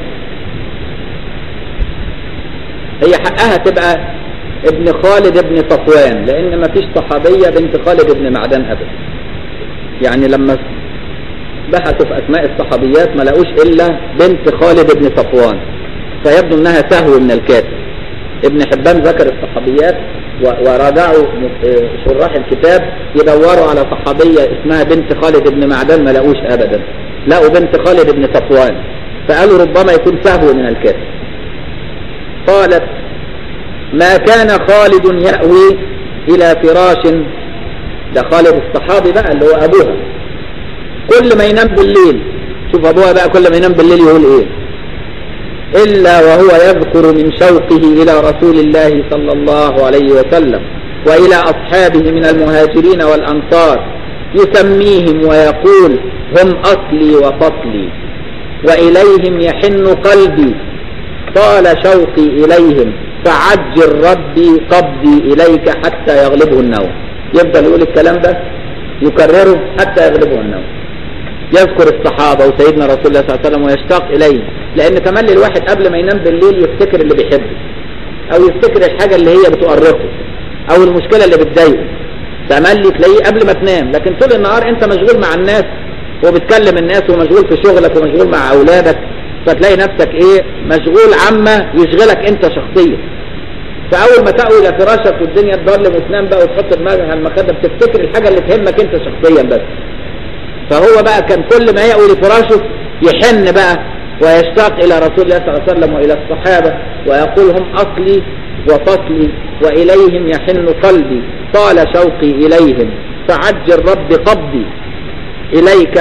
هي حقها تبقى ابن خالد ابن صفوان لان ما فيش صحابية بنت خالد ابن معدان ابدا يعني لما بحثوا في اسماء الصحابيات ما لقوش الا بنت خالد ابن صفوان فيبدو انها سهو من الكاتب ابن حبان ذكر الصحابيات وراجعوا شراح الكتاب يدوروا على صحابية اسمها بنت خالد ابن معدان ما لقوش ابدا لقوا بنت خالد ابن صفوان فقالوا ربما يكون سهو من الكاتب قالت ما كان خالد يأوي إلى فراش ده خالد الصحابي بقى اللي هو أبوها كل ما ينام بالليل شوف أبوها بقى كل ما ينام بالليل يقول إيه إلا وهو يذكر من شوقه إلى رسول الله صلى الله عليه وسلم وإلى أصحابه من المهاجرين والأنصار يسميهم ويقول هم أصلي وفصلي وإليهم يحن قلبي طال شوقي إليهم فعجل ربي قبضي إليك حتى يغلبه النوم يفضل يقول الكلام ده يكرره حتى يغلبه النوم يذكر الصحابة وسيدنا رسول الله صلى الله عليه وسلم ويشتاق إليه لان تملي الواحد قبل ما ينام بالليل يفتكر اللي بيحبه او يفتكر الحاجة اللي هي بتؤرقه او المشكلة اللي بتضايقه تملي تلاقيه قبل ما تنام لكن طول النهار انت مشغول مع الناس وبتكلم الناس ومشغول في شغلك ومشغول مع اولادك فتلاقي نفسك ايه مشغول عما يشغلك انت شخصيا فاول ما تقوي الى فراشك والدنيا تضلم وتنام بقى وتحط دماغك على المخده بتفتكر الحاجه اللي تهمك انت شخصيا بس فهو بقى كان كل ما يقوي لفراشه يحن بقى ويشتاق الى رسول الله صلى الله عليه وسلم والى الصحابه ويقول هم اصلي وفصلي واليهم يحن قلبي طال شوقي اليهم فعجل رب قبضي اليك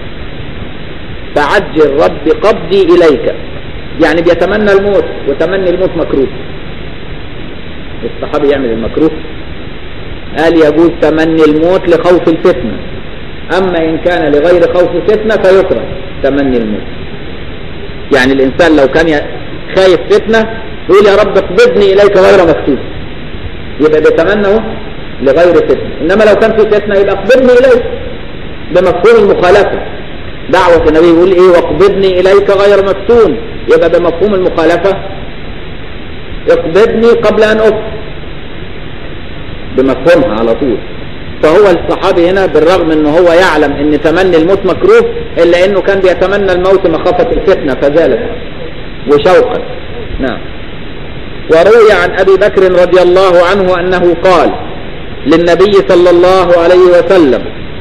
فعجل رب قبضي اليك يعني بيتمنى الموت وتمني الموت مكروه الصحابي يعمل المكروه قال يجوز تمني الموت لخوف الفتنة أما إن كان لغير خوف فتنة فيكره تمني الموت يعني الإنسان لو كان خايف فتنة يقول يا رب اقبضني إليك غير مفتون يبقى بيتمنى لغير فتنة إنما لو كان في فتنة يبقى اقبضني إليك بمفهوم المخالفة دعوة النبي يقول إيه واقبضني إليك غير مفتون يبقى بمفهوم المخالفة اقبضني قبل ان اقبض بمفهومها على طول فهو الصحابي هنا بالرغم انه هو يعلم ان تمني الموت مكروه الا انه كان بيتمنى الموت مخافة الفتنة فذلك وشوقا نعم وروي عن ابي بكر رضي الله عنه انه قال للنبي صلى الله عليه وسلم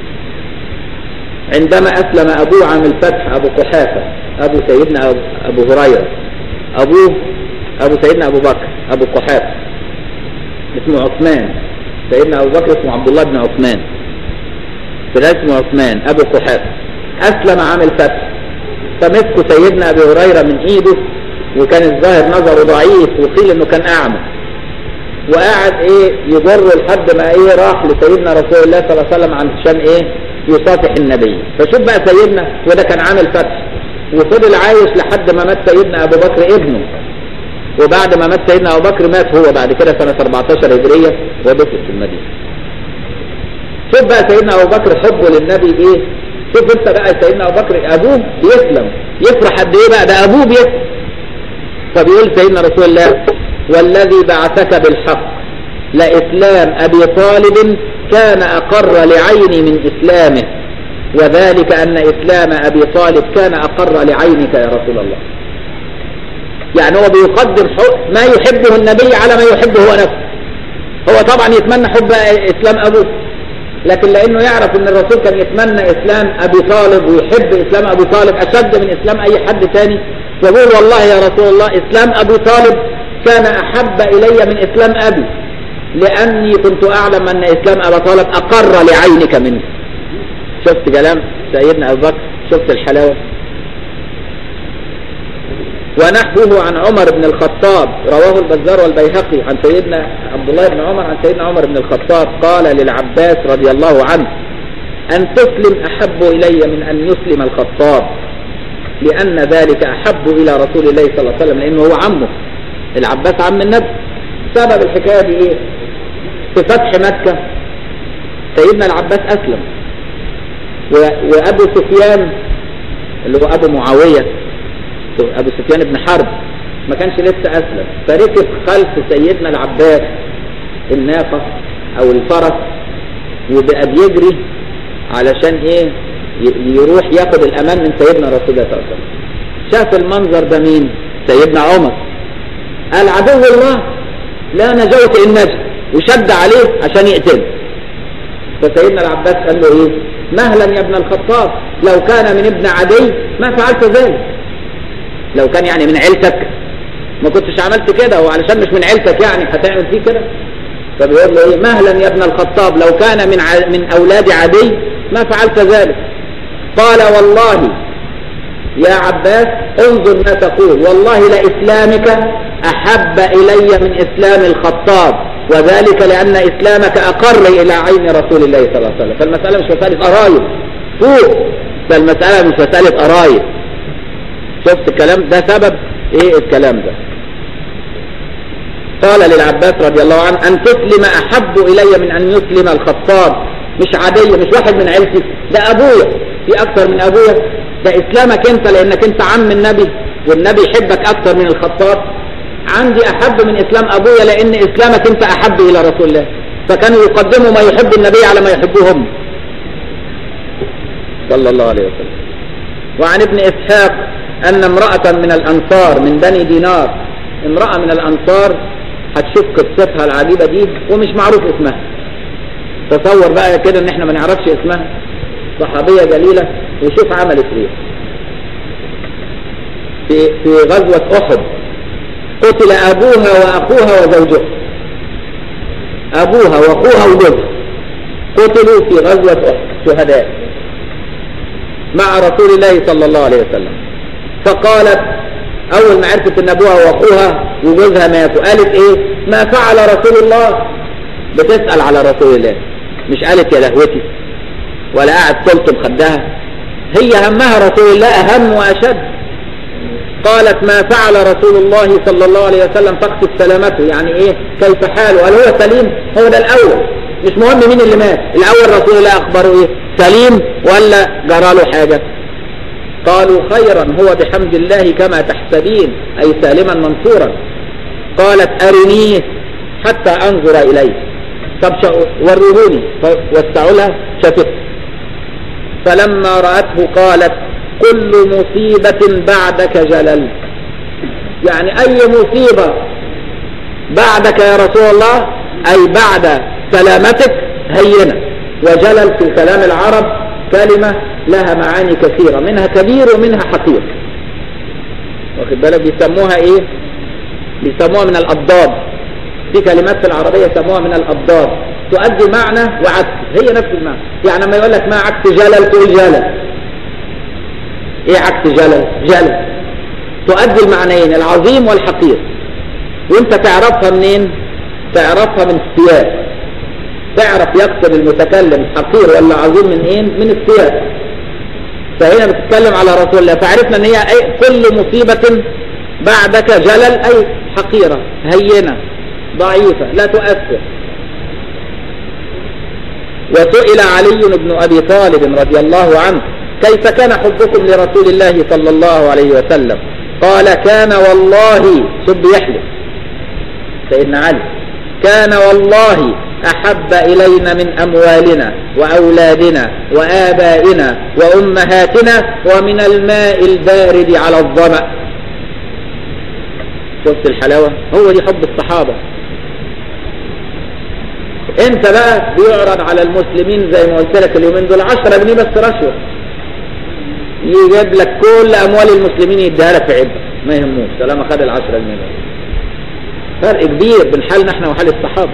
عندما اسلم ابوه عام الفتح ابو قحافة ابو سيدنا ابو هريرة ابوه ابو سيدنا ابو بكر ابو قحافة اسمه عثمان سيدنا ابو بكر اسمه عبد الله بن عثمان فده اسمه عثمان ابو قحافة اسلم عام الفتح فمسكوا سيدنا ابي هريرة من ايده وكان الظاهر نظره ضعيف وقيل انه كان اعمى وقعد ايه يجره لحد ما ايه راح لسيدنا رسول الله صلى الله عليه وسلم عشان ايه يصافح النبي فشوف بقى سيدنا وده كان عامل فتح وفضل عايش لحد ما مات سيدنا ابو بكر ابنه وبعد ما مات سيدنا ابو بكر مات هو بعد كده سنة 14 هجرية ودفن في المدينة شوف بقى سيدنا ابو بكر حبه للنبي ايه شوف انت بقى سيدنا ابو بكر ابوه بيسلم يفرح قد ايه بقى ده ابوه بيسلم فبيقول سيدنا رسول الله والذي بعثك بالحق لاسلام ابي طالب كان اقر لعيني من اسلامه وذلك ان اسلام ابي طالب كان اقر لعينك يا رسول الله يعني هو بيقدم ما يحبه النبي على ما يحبه هو نفسه هو طبعا يتمنى حب اسلام ابوه لكن لانه يعرف ان الرسول كان يتمنى اسلام ابي طالب ويحب اسلام ابي طالب اشد من اسلام اي حد تاني فبقول والله يا رسول الله اسلام ابي طالب كان احب الي من اسلام ابي لاني كنت اعلم ان اسلام ابي طالب اقر لعينك منه شفت كلام سيدنا ابو بكر شفت الحلاوه ونحوه عن عمر بن الخطاب رواه البزار والبيهقي عن سيدنا عبد الله بن عمر عن سيدنا عمر بن الخطاب قال للعباس رضي الله عنه أن تسلم أحب إلي من أن يسلم الخطاب لأن ذلك أحب إلى رسول الله صلى الله عليه وسلم لأنه هو عمه العباس عم النبي سبب الحكاية دي إيه في فتح مكة سيدنا العباس أسلم وأبو سفيان اللي هو أبو معاوية ابو سفيان بن حرب ما كانش لسه اسلم فركب خلف سيدنا العباس الناقة او الفرس وبقى بيجري علشان ايه يروح ياخد الامان من سيدنا رسول الله صلى الله عليه وسلم شاف المنظر ده مين سيدنا عمر قال عدو الله لا نجوت ان نجا وشد عليه عشان يقتله فسيدنا العباس قال له ايه مهلا يا ابن الخطاب لو كان من ابن عدي ما فعلت ذلك لو كان يعني من عيلتك ما كنتش عملت كده وعلشان مش من عيلتك يعني هتعمل فيه كده فبيقول له ايه مهلا يا ابن الخطاب لو كان من ع... من اولاد عدي ما فعلت ذلك قال والله يا عباس انظر ما تقول والله لاسلامك احب الي من اسلام الخطاب وذلك لان اسلامك اقر الى عين رسول الله صلى الله عليه وسلم فالمساله مش مساله قرايب فوق فالمساله مش مساله قرايب شفت الكلام ده سبب ايه الكلام ده قال للعباس رضي الله عنه ان تسلم احب الي من ان يسلم الخطاب مش عادية مش واحد من عيلتي ده ابويا في اكثر من ابويا ده اسلامك انت لانك انت عم النبي والنبي يحبك اكثر من الخطاب عندي احب من اسلام ابويا لان اسلامك انت احب الى رسول الله فكانوا يقدموا ما يحب النبي على ما يحبهم صلى الله عليه وسلم وعن ابن اسحاق ان امرأة من الانصار من بني دينار امرأة من الانصار هتشوف قصتها العجيبة دي ومش معروف اسمها تصور بقى كده ان احنا ما نعرفش اسمها صحابية جليلة وشوف عملت ايه في في غزوة احد قتل ابوها واخوها وزوجها ابوها واخوها وجوزها قتلوا في غزوة احد شهداء مع رسول الله صلى الله عليه وسلم فقالت اول ما عرفت ان ابوها واخوها وجوزها ماتوا قالت ايه ما فعل رسول الله بتسأل على رسول الله مش قالت يا لهوتي ولا قاعد تلطم خدها هي همها رسول الله اهم واشد قالت ما فعل رسول الله صلى الله عليه وسلم تقصد سلامته يعني ايه كيف حاله هل هو سليم هو ده الاول مش مهم مين اللي مات الاول رسول الله اخبره ايه سليم ولا جراله حاجة قالوا خيرا هو بحمد الله كما تحسبين اي سالما منصورا قالت ارنيه حتى انظر اليه طب ورهوني وسعوا لها شافته فلما رأته قالت كل مصيبة بعدك جلل يعني أي مصيبة بعدك يا رسول الله أي بعد سلامتك هينة وجلل في كلام العرب كلمة لها معاني كثيرة منها كبير ومنها حقير واخد بالك بيسموها ايه بيسموها من الأضداد في كلمات في العربية يسموها من الأضداد تؤدي معنى وعكس هي نفس المعنى يعني لما يقول لك ما عكس جلل تقول جلل ايه عكس جلل جلل تؤدي المعنيين العظيم والحقير وانت تعرفها منين تعرفها من السياق تعرف يقصد المتكلم حقير ولا عظيم من ايه من السياق فهنا بتتكلم على رسول الله فعرفنا ان هي أي كل مصيبة بعدك جلل اي حقيرة هينة ضعيفة لا تؤثر وسئل علي بن أبي طالب رضي الله عنه كيف كان حبكم لرسول الله صلى الله عليه وسلم قال كان والله سب يحلف سيدنا علي كان والله أحب إلينا من أموالنا وأولادنا وآبائنا وأمهاتنا ومن الماء البارد على الظمأ شفت الحلاوة هو دي حب الصحابة انت بقى بيعرض على المسلمين زي ما قلت لك اليومين دول 10 جنيه بس رشوه يجيب لك كل اموال المسلمين يديها لك في عبء ما يهموش طالما خد ال 10 جنيه بس فرق كبير بين حالنا احنا وحال الصحابه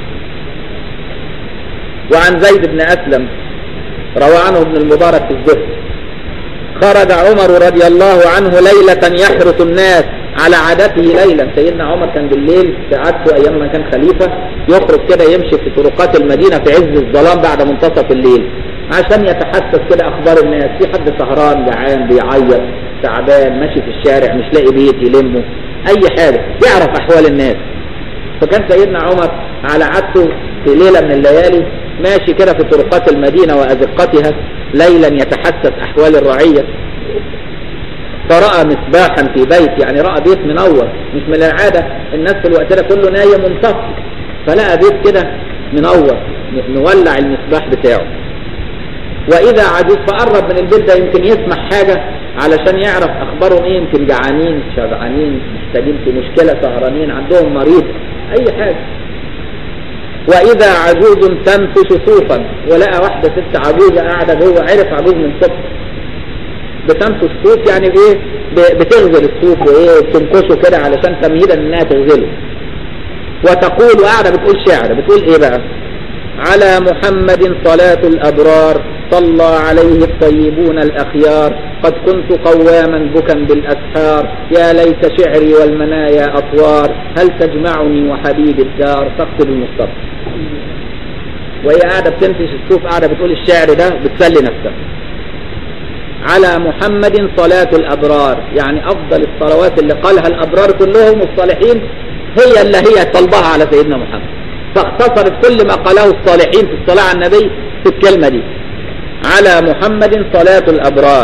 وعن زيد بن اسلم روى عنه ابن المبارك في الزهد خرج عمر رضي الله عنه ليلة يحرس الناس على عادته ليلا سيدنا عمر كان بالليل في عادته ايام ما كان خليفة يخرج كده يمشي في طرقات المدينة في عز الظلام بعد منتصف الليل عشان يتحسس كده اخبار الناس في حد سهران جعان بيعيط تعبان ماشي في الشارع مش لاقي بيت يلمه اي حاجة يعرف احوال الناس فكان سيدنا عمر على عادته في ليلة من الليالي ماشي كده في طرقات المدينة وأزقتها ليلا يتحسس أحوال الرعية فرأى مصباحا في بيت يعني رأى بيت منور مش من العادة الناس في الوقت ده كله نايم ومصفي فلقى بيت كده منور مولع المصباح بتاعه وإذا عجوز فقرب من البيت ده يمكن يسمع حاجة علشان يعرف أخبارهم إيه يمكن جعانين شبعانين محتاجين في مشكلة سهرانين عندهم مريض أي حاجة وإذا عجوز تنفش صوفا ولقى واحدة ست عجوزة قاعدة جوه عرف عجوز من صبح بتنفش صوف يعني ايه بتغزل الصوف وايه بتنكشه كده علشان تمهيدا انها تغزله وتقول وقاعدة بتقول شعر بتقول ايه بقى على محمد صلاة الأبرار صلى عليه الطيبون الأخيار قد كنت قواما بكا بالأسحار يا ليت شعري والمنايا أطوار هل تجمعني وحبيب الدار تقتل المصطفى وهي قاعدة بتنفش الصوف قاعدة بتقول الشعر ده بتسلي نفسها على محمد صلاة الأبرار يعني أفضل الصلوات اللي قالها الأبرار كلهم والصالحين هي اللي هي طلبها على سيدنا محمد فاختصرت كل ما قاله الصالحين في الصلاة على النبي في الكلمة دي على محمد صلاة الأبرار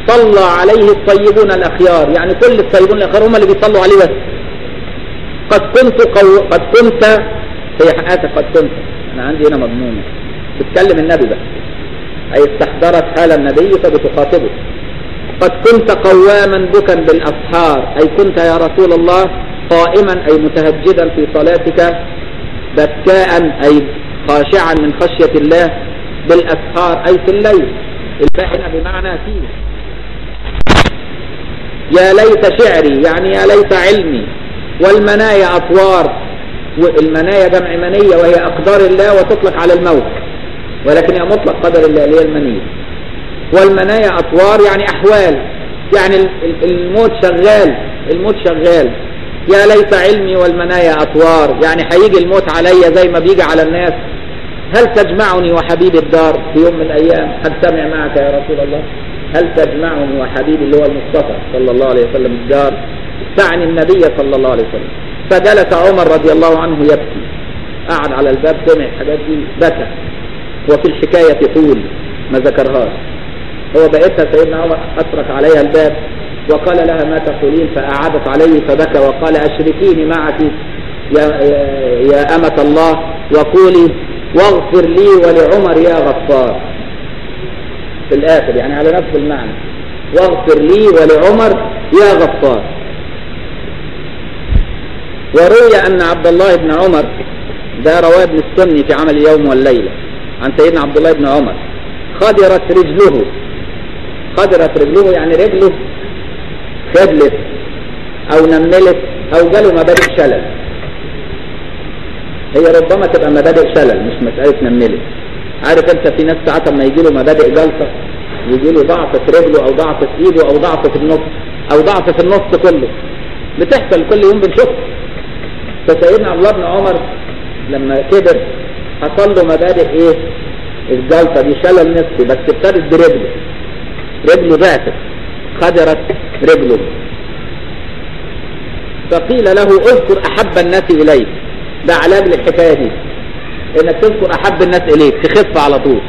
صلى عليه الطيبون الأخيار يعني كل الطيبون الأخيار هم اللي بيصلوا عليه بس قد كنت قو... قد كنت هي حقاتك قد كنت أنا عندي هنا مضمونة تتكلم النبي بقى أي استحضرت حال النبي فبتخاطبه قد كنت قواما بكا بالأسحار أي كنت يا رسول الله قائما أي متهجدا في صلاتك بكاء أي خاشعا من خشية الله بالأسحار أي في الليل الباء هنا بمعنى فيه يا ليت شعري يعني يا ليت علمي والمنايا أطوار والمنايا جمع منية وهي أقدار الله وتطلق على الموت ولكن هي مطلق قدر الله اللي هي المنية والمنايا أطوار يعني أحوال يعني الموت شغال الموت شغال يا ليت علمي والمنايا أطوار يعني هيجي الموت عليا زي ما بيجي على الناس هل تجمعني وحبيبي الدار في يوم من الأيام هجتمع معك يا رسول الله هل تجمعني وحبيبي اللي هو المصطفى صلى الله عليه وسلم الدار تعني النبي صلى الله عليه وسلم فجلس عمر رضي الله عنه يبكي قعد على الباب سمع الحاجات دي بكى وفي الحكاية طول ما ذكرهاش هو بقيتها سيدنا عمر أترك عليها الباب وقال لها ما تقولين فأعادت عليه فبكى وقال أشركيني معك يا, يا أمة الله وقولي واغفر لي ولعمر يا غفار في الآخر يعني على نفس المعنى واغفر لي ولعمر يا غفار وروي أن عبد الله بن عمر ده رواه ابن السني في عمل اليوم والليلة عن سيدنا عبد الله بن عمر خدرت رجله خدرت رجله يعني رجله خدلت او نملت او جاله مبادئ شلل هي ربما تبقى مبادئ شلل مش مسألة نملت عارف انت في ناس ساعات لما يجي له مبادئ جلطة يجي له ضعف في رجله او ضعف في ايده او ضعف في النص او ضعف في النص كله بتحصل كل يوم بنشوفها فسيدنا عبد الله بن عمر لما كبر حصل له مبادئ ايه الجلطة دي شلل نصفي بس ابتدت برجله رجله ضعفت خدرت رجله فقيل له اذكر احب الناس اليك ده علاج للحكايه دي انك تذكر احب الناس اليك تخف على طول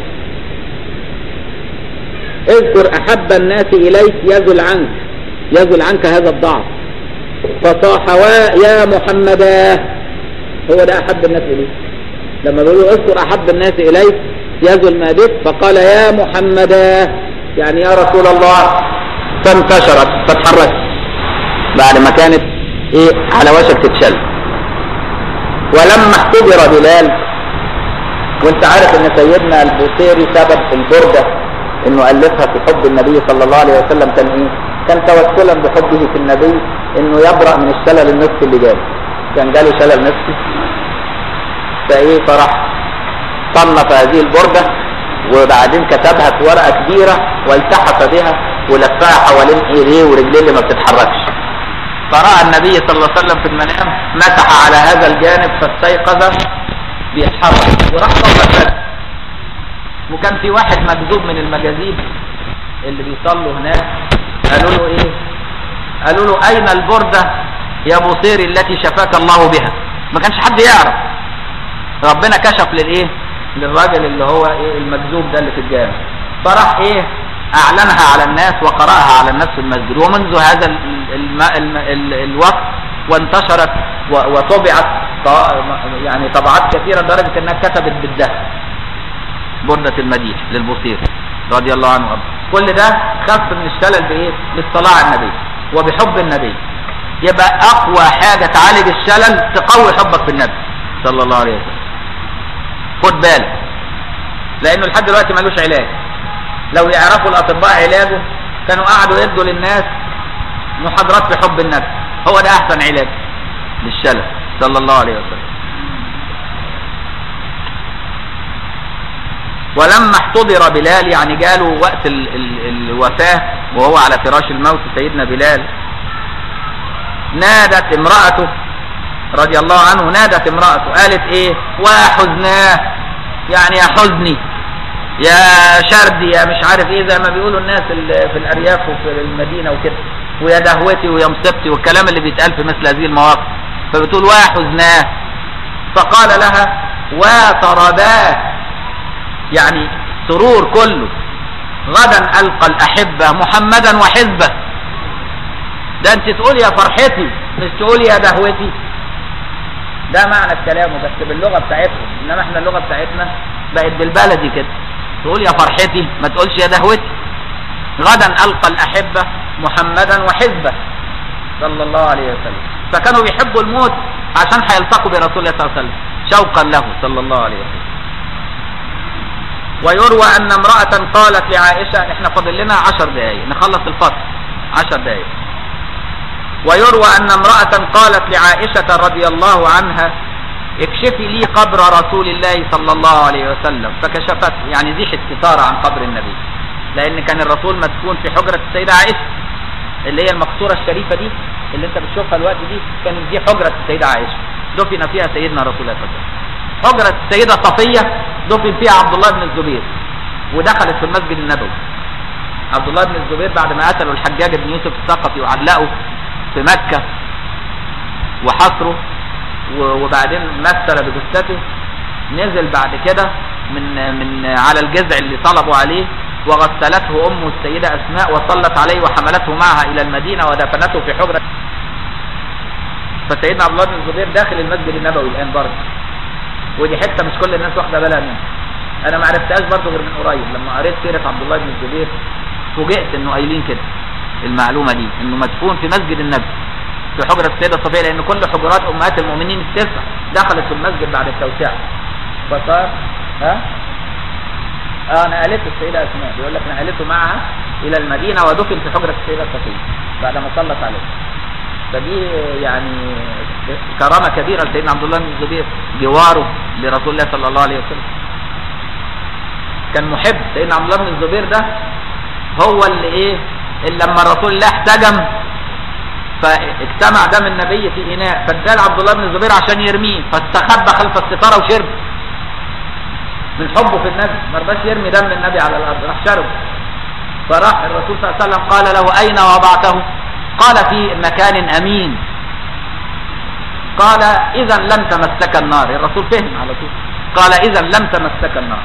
اذكر احب الناس اليك يزل عنك يزل عنك هذا الضعف فصاح يا محمدا هو ده احب الناس اليك لما بيقولوا اذكر احب الناس اليك يزل ما بك فقال يا محمدا يعني يا رسول الله فانتشرت فتحركت بعد ما كانت ايه على وشك تتشل ولما احتضر بلال وانت عارف ان سيدنا البوصيري سبب البردة انه الفها في حب النبي صلى الله عليه وسلم كان ايه كان توسلا بحبه في النبي انه يبرأ من الشلل النفسي اللي جاله كان جاله شلل نفسي فايه فراح صنف هذه البردة وبعدين كتبها في ورقة كبيرة والتحف بها ولفها حوالين ايديه ورجليه اللي ما بتتحركش فرأى النبي صلى الله عليه وسلم في المنام مسح على هذا الجانب فاستيقظ بيتحرك وراح صلى الفجر وكان في واحد مجذوب من المجاذيب اللي بيصلوا هناك قالوا له ايه قالوا له اين البردة يا بصير التي شفاك الله بها ما كانش حد يعرف ربنا كشف للايه للراجل اللي هو ايه المجذوب ده اللي في الجامع فراح ايه اعلنها على الناس وقرأها على الناس في المسجد ومنذ هذا ال ال ال ال الوقت وانتشرت وطبعت يعني طبعات كثيرة لدرجة انها كتبت بالذهب بردة المديح للبصير رضي الله عنه وارضاه كل ده خف من الشلل بايه بالصلاة على النبي وبحب النبي يبقى اقوى حاجة تعالج الشلل تقوي حبك في النبي صلى الله عليه وسلم خد بالك لانه لحد دلوقتي ملوش علاج لو يعرفوا الاطباء علاجه كانوا قعدوا يدوا للناس محاضرات في حب النبي هو ده احسن علاج للشلل صلى الله عليه وسلم ولما احتضر بلال يعني جاله وقت ال ال الوفاة وهو على فراش الموت سيدنا بلال نادت امرأته رضي الله عنه نادت امرأته قالت ايه وحزناه يعني يا حزني يا شردي يا مش عارف ايه زي ما بيقولوا الناس في الارياف وفي المدينة وكده ويا دهوتي ويا مصيبتي والكلام اللي بيتقال في مثل هذه المواقف فبتقول وحزناه فقال لها وطرباه يعني سرور كله غدا القى الاحبه محمدا وحزبه ده انت تقول يا فرحتي مش تقول يا دهوتي ده معنى الكلام بس باللغه بتاعتهم انما احنا اللغه بتاعتنا بقت بالبلدي كده تقول يا فرحتي ما تقولش يا دهوتي غدا القى الاحبه محمدا وحزبه صلى الله عليه وسلم فكانوا بيحبوا الموت عشان هيلتقوا برسول الله صلى الله عليه وسلم شوقا له صلى الله عليه وسلم ويروى ان امرأة قالت لعائشة احنا فاضل لنا عشر دقايق نخلص الفصل عشر دقايق ويروى ان امرأة قالت لعائشة رضي الله عنها اكشفي لي قبر رسول الله صلى الله عليه وسلم فكشفت يعني زيحت ستارة عن قبر النبي لان كان الرسول مدفون في حجرة السيدة عائشة اللي هي المقصورة الشريفة دي اللي انت بتشوفها الوقت دي كانت دي حجرة السيدة عائشة دفن فيها سيدنا رسول الله صلى الله عليه وسلم حجرة السيدة صفية دفن فيها عبد الله بن الزبير ودخلت في المسجد النبوي عبد الله بن الزبير بعد ما قتلوا الحجاج بن يوسف الثقفي وعلقوا في مكة وحصره وبعدين مثل بجثته نزل بعد كده من من على الجذع اللي طلبوا عليه وغسلته امه السيده اسماء وصلت عليه وحملته معها الى المدينه ودفنته في حجره فسيدنا عبد الله بن الزبير داخل المسجد النبوي الان برضه ودي حته مش كل الناس واخده بالها منها انا ما عرفتهاش برضه غير من قريب لما قريت سيره عبد الله بن الزبير فوجئت انه قايلين كده المعلومه دي انه مدفون في مسجد النبي في حجره السيده صفيه لان كل حجرات امهات المؤمنين التسع دخلت في المسجد بعد التوسعه فصار ها اه نقلته السيده اسماء بيقول لك نقلته معها الى المدينه ودفن في حجره السيده صفيه بعد ما صلت عليه فدي يعني كرامه كبيره لسيدنا عبد الله بن الزبير جواره لرسول الله صلى الله عليه وسلم كان محب سيدنا عبد الله بن الزبير ده هو اللي ايه اللي لما الرسول الله احتجم فاجتمع دم النبي في اناء فادال عبد الله بن الزبير عشان يرميه فاستخبى خلف الستاره وشرب من حبه في النبي ما رضاش يرمي دم النبي على الارض راح شرب فراح الرسول صلى الله عليه وسلم قال له اين وضعته قال في مكان امين قال اذا لن تمسك النار الرسول فهم على طول قال اذا لم تمسك النار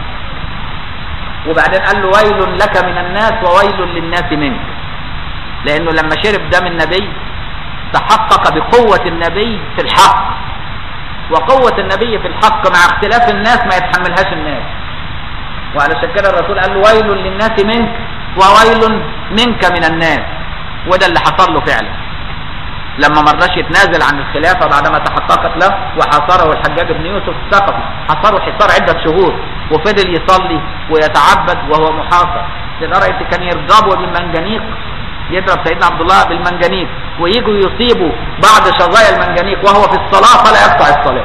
وبعدين قال له ويل لك من الناس وويل للناس منك لانه لما شرب دم النبي تحقق بقوة النبي في الحق وقوة النبي في الحق مع اختلاف الناس ما يتحملهاش الناس وعلشان كده الرسول قال له ويل للناس منك وويل منك من الناس وده اللي حصل له فعلا لما ما رضاش يتنازل عن الخلافه بعدما تحققت له وحاصره الحجاج بن يوسف الثقفي حاصره حصار عده شهور وفضل يصلي ويتعبد وهو محاصر لدرجه كان يضربه بالمنجنيق يضرب سيدنا عبد الله بالمنجنيق ويجوا يصيبوا بعض شظايا المنجنيق وهو في الصلاه فلا يقطع الصلاه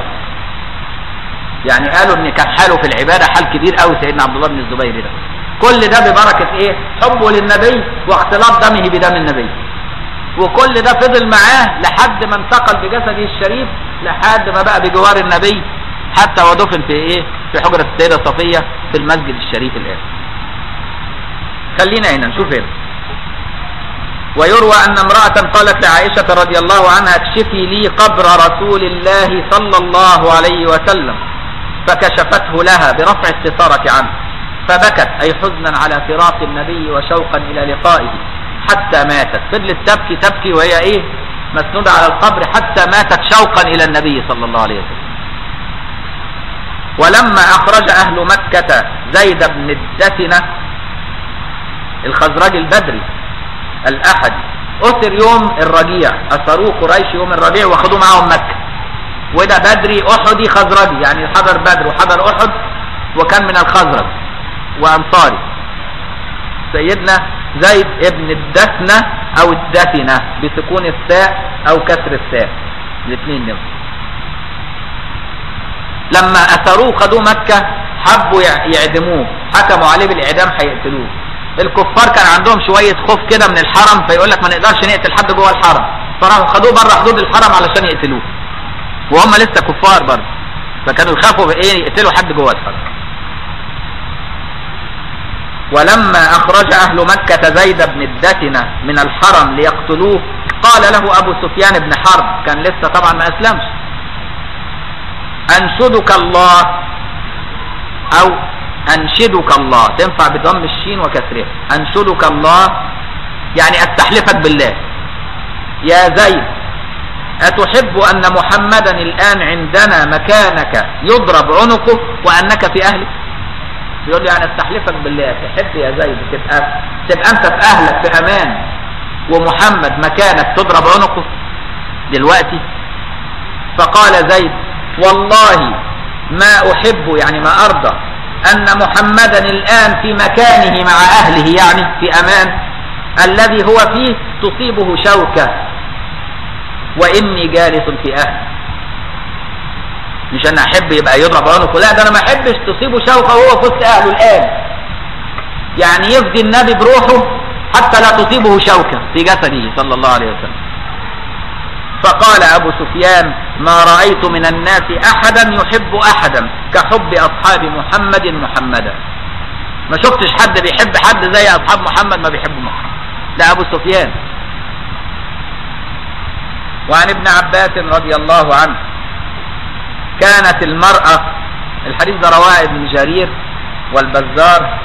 يعني قالوا ان كان حاله في العباده حال كبير قوي سيدنا عبد الله بن الزبير ده كل ده ببركه ايه حبه للنبي واختلاط دمه بدم النبي وكل ده فضل معاه لحد ما انتقل بجسده الشريف لحد ما بقى بجوار النبي حتى ودفن في ايه في حجرة السيدة صفية في المسجد الشريف الان خلينا هنا نشوف هنا ويروى ان امرأة قالت لعائشة رضي الله عنها اكشفي لي قبر رسول الله صلى الله عليه وسلم فكشفته لها برفع الستارة عنه فبكت اي حزنا على فراق النبي وشوقا الى لقائه حتى ماتت فضلت تبكي تبكي وهي ايه مسنودة على القبر حتى ماتت شوقا الى النبي صلى الله عليه وسلم ولما اخرج اهل مكة زيد بن الدثنة الخزرج البدري الاحدي اسر يوم الرجيع اثروه قريش يوم الربيع واخدوه معاهم مكة وده بدري احدي خزرجي يعني حضر بدر وحضر احد وكان من الخزرج وانصاري سيدنا زيد ابن الدثنة او الدثنة بسكون الثاء او كسر الثاء الاثنين دول لما اثروه خدوه مكة حبوا يعدموه حكموا عليه بالاعدام هيقتلوه الكفار كان عندهم شوية خوف كده من الحرم فيقول لك ما نقدرش نقتل حد جوه الحرم فراحوا خدوه بره حدود الحرم علشان يقتلوه وهم لسه كفار برضه فكانوا يخافوا بايه يقتلوا حد جوه الحرم ولما أخرج أهل مكة زيد بن الدثنة من الحرم ليقتلوه قال له أبو سفيان بن حرب كان لسه طبعا ما أسلمش أنشدك الله أو انشدك الله تنفع بضم الشين وكسرها انشدك الله يعني استحلفك بالله يا زيد اتحب ان محمدا الان عندنا مكانك يضرب عنقه وانك في اهلك يقول لي يعني استحلفك بالله تحب يا زيد تبقى تبقى انت في اهلك في امان ومحمد مكانك تضرب عنقه دلوقتي فقال زيد والله ما احب يعني ما ارضى ان محمدا الان في مكانه مع اهله يعني في امان الذي هو فيه تصيبه شوكة واني جالس في اهلي مش انا احب يبقى يضرب عنقه لا ده انا ما احبش تصيبه شوكة وهو في وسط اهله الان يعني يفدي النبي بروحه حتى لا تصيبه شوكة في جسده صلى الله عليه وسلم فقال ابو سفيان ما رأيت من الناس احدا يحب احدا كحب اصحاب محمد محمدا ما شفتش حد بيحب حد زي اصحاب محمد ما بيحبوا محمد ده ابو سفيان وعن ابن عباس رضي الله عنه كانت المرأة الحديث ده رواه ابن جرير والبزار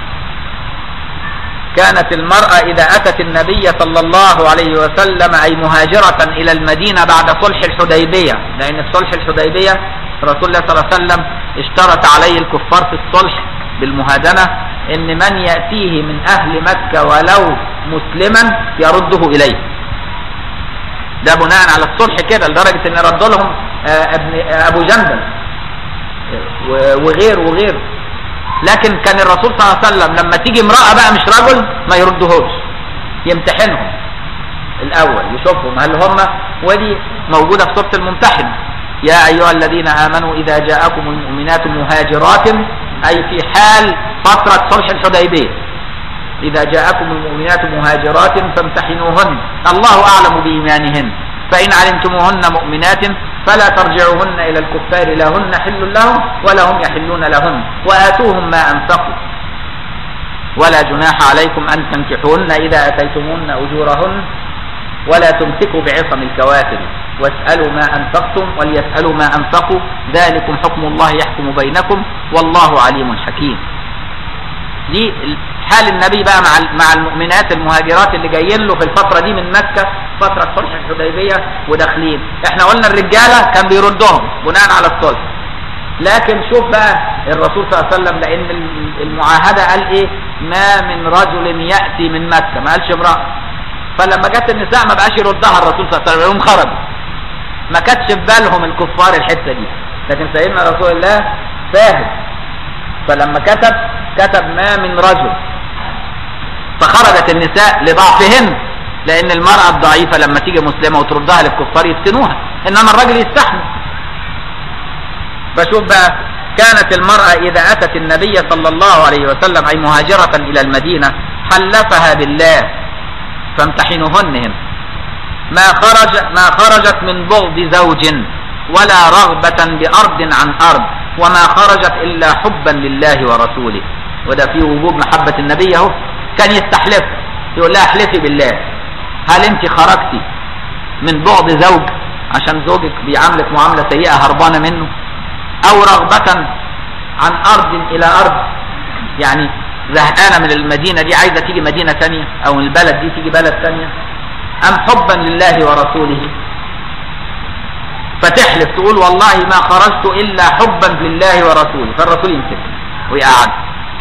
كانت المرأة إذا أتت النبي صلى الله عليه وسلم أي مهاجرة إلى المدينة بعد صلح الحديبية لأن في صلح الحديبية رسول الله صلى الله عليه وسلم اشترط عليه الكفار في الصلح بالمهادنة إن من يأتيه من أهل مكة ولو مسلما يرده إليه ده بناء على الصلح كده لدرجة إن ردوا لهم ابن أبو جندل وغير وغير لكن كان الرسول صلى الله عليه وسلم لما تيجي امرأة بقى مش رجل ما يردهوش يمتحنهم الاول يشوفهم هل هم ودي موجودة في سورة الممتحن يا ايها الذين امنوا اذا جاءكم المؤمنات مهاجرات اي في حال فترة صلح الحديبية اذا جاءكم المؤمنات مهاجرات فامتحنوهن الله اعلم بايمانهن فان علمتموهن مؤمنات فلا ترجعوهن الى الكفار لا هن حل لهم ولا هم يحلون لهن واتوهم ما انفقوا ولا جناح عليكم ان تنكحوهن اذا اتيتموهن اجورهن ولا تمسكوا بعصم الكوافر واسالوا ما انفقتم وليسالوا ما انفقوا ذلكم حكم الله يحكم بينكم والله عليم حكيم دي حال النبي بقى مع مع المؤمنات المهاجرات اللي جايين له في الفتره دي من مكه فتره صلح الحديبيه وداخلين احنا قلنا الرجاله كان بيردهم بناء على الصلح لكن شوف بقى الرسول صلى الله عليه وسلم لان المعاهده قال ايه ما من رجل ياتي من مكه ما قالش امراه فلما جت النساء ما بقاش يردها الرسول صلى الله عليه وسلم يوم خرجوا ما كانتش في بالهم الكفار الحته دي لكن سيدنا رسول الله فاهم فلما كتب كتب ما من رجل فخرجت النساء لضعفهن لان المرأة الضعيفة لما تيجي مسلمة وتردها للكفار يفتنوها انما الرجل يستحمل فشوف بقى كانت المرأة اذا اتت النبي صلى الله عليه وسلم اي مهاجرة الى المدينة حلفها بالله فامتحنوهن هنا ما خرج ما خرجت من بغض زوج ولا رغبة بأرض عن أرض وما خرجت إلا حبا لله ورسوله وده فيه وجوب محبة النبي اهو كان يستحلف يقول لها احلفي بالله هل انت خرجتي من بعد زوج عشان زوجك بيعاملك معاملة سيئة هربانة منه او رغبة عن ارض الى ارض يعني زهقانة من المدينة دي عايزة تيجي مدينة تانية او من البلد دي تيجي بلد تانية ام حبا لله ورسوله فتحلف تقول والله ما خرجت الا حبا لله ورسوله فالرسول يمسك ويقعد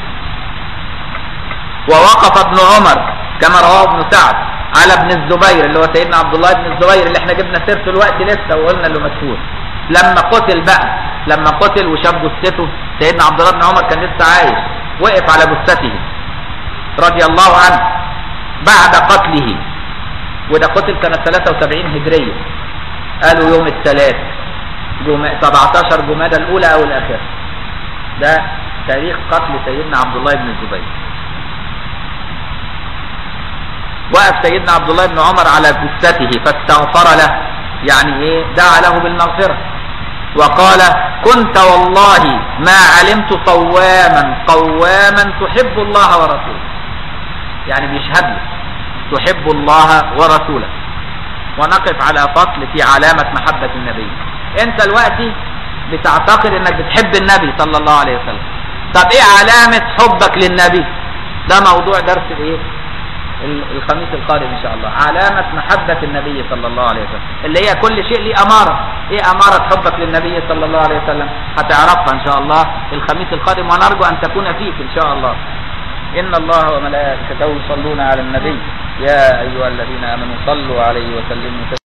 ووقف ابن عمر كما رواه ابن سعد على ابن الزبير اللي هو سيدنا عبد الله بن الزبير اللي احنا جبنا سيرته الوقت لسه وقلنا انه مشهور لما قتل بقى لما قتل وشاف جثته سيدنا عبد الله بن عمر كان لسه عايش وقف على جثته رضي الله عنه بعد قتله وده قتل سنة 73 هجرية قالوا يوم الثلاث جم... 17 جمادى الأولى أو الآخرة ده تاريخ قتل سيدنا عبد الله بن الزبير وقف سيدنا عبد الله بن عمر على جثته فاستغفر له يعني ايه دعا له بالمغفرة وقال كنت والله ما علمت صواما قواما تحب الله ورسوله يعني بيشهد له تحب الله ورسوله ونقف على فصل في علامة محبة النبي انت دلوقتي بتعتقد انك بتحب النبي صلى الله عليه وسلم طب ايه علامة حبك للنبي ده موضوع درس الايه ال- الخميس القادم ان شاء الله علامة محبة النبي صلى الله عليه وسلم اللي هي كل شيء ليه امارة ايه امارة حبك للنبي صلى الله عليه وسلم هتعرفها ان شاء الله الخميس القادم ونرجو ان تكون فيك ان شاء الله ان الله وملائكته يصلون على النبي يا ايها الذين امنوا صلوا عليه وسلموا تسليما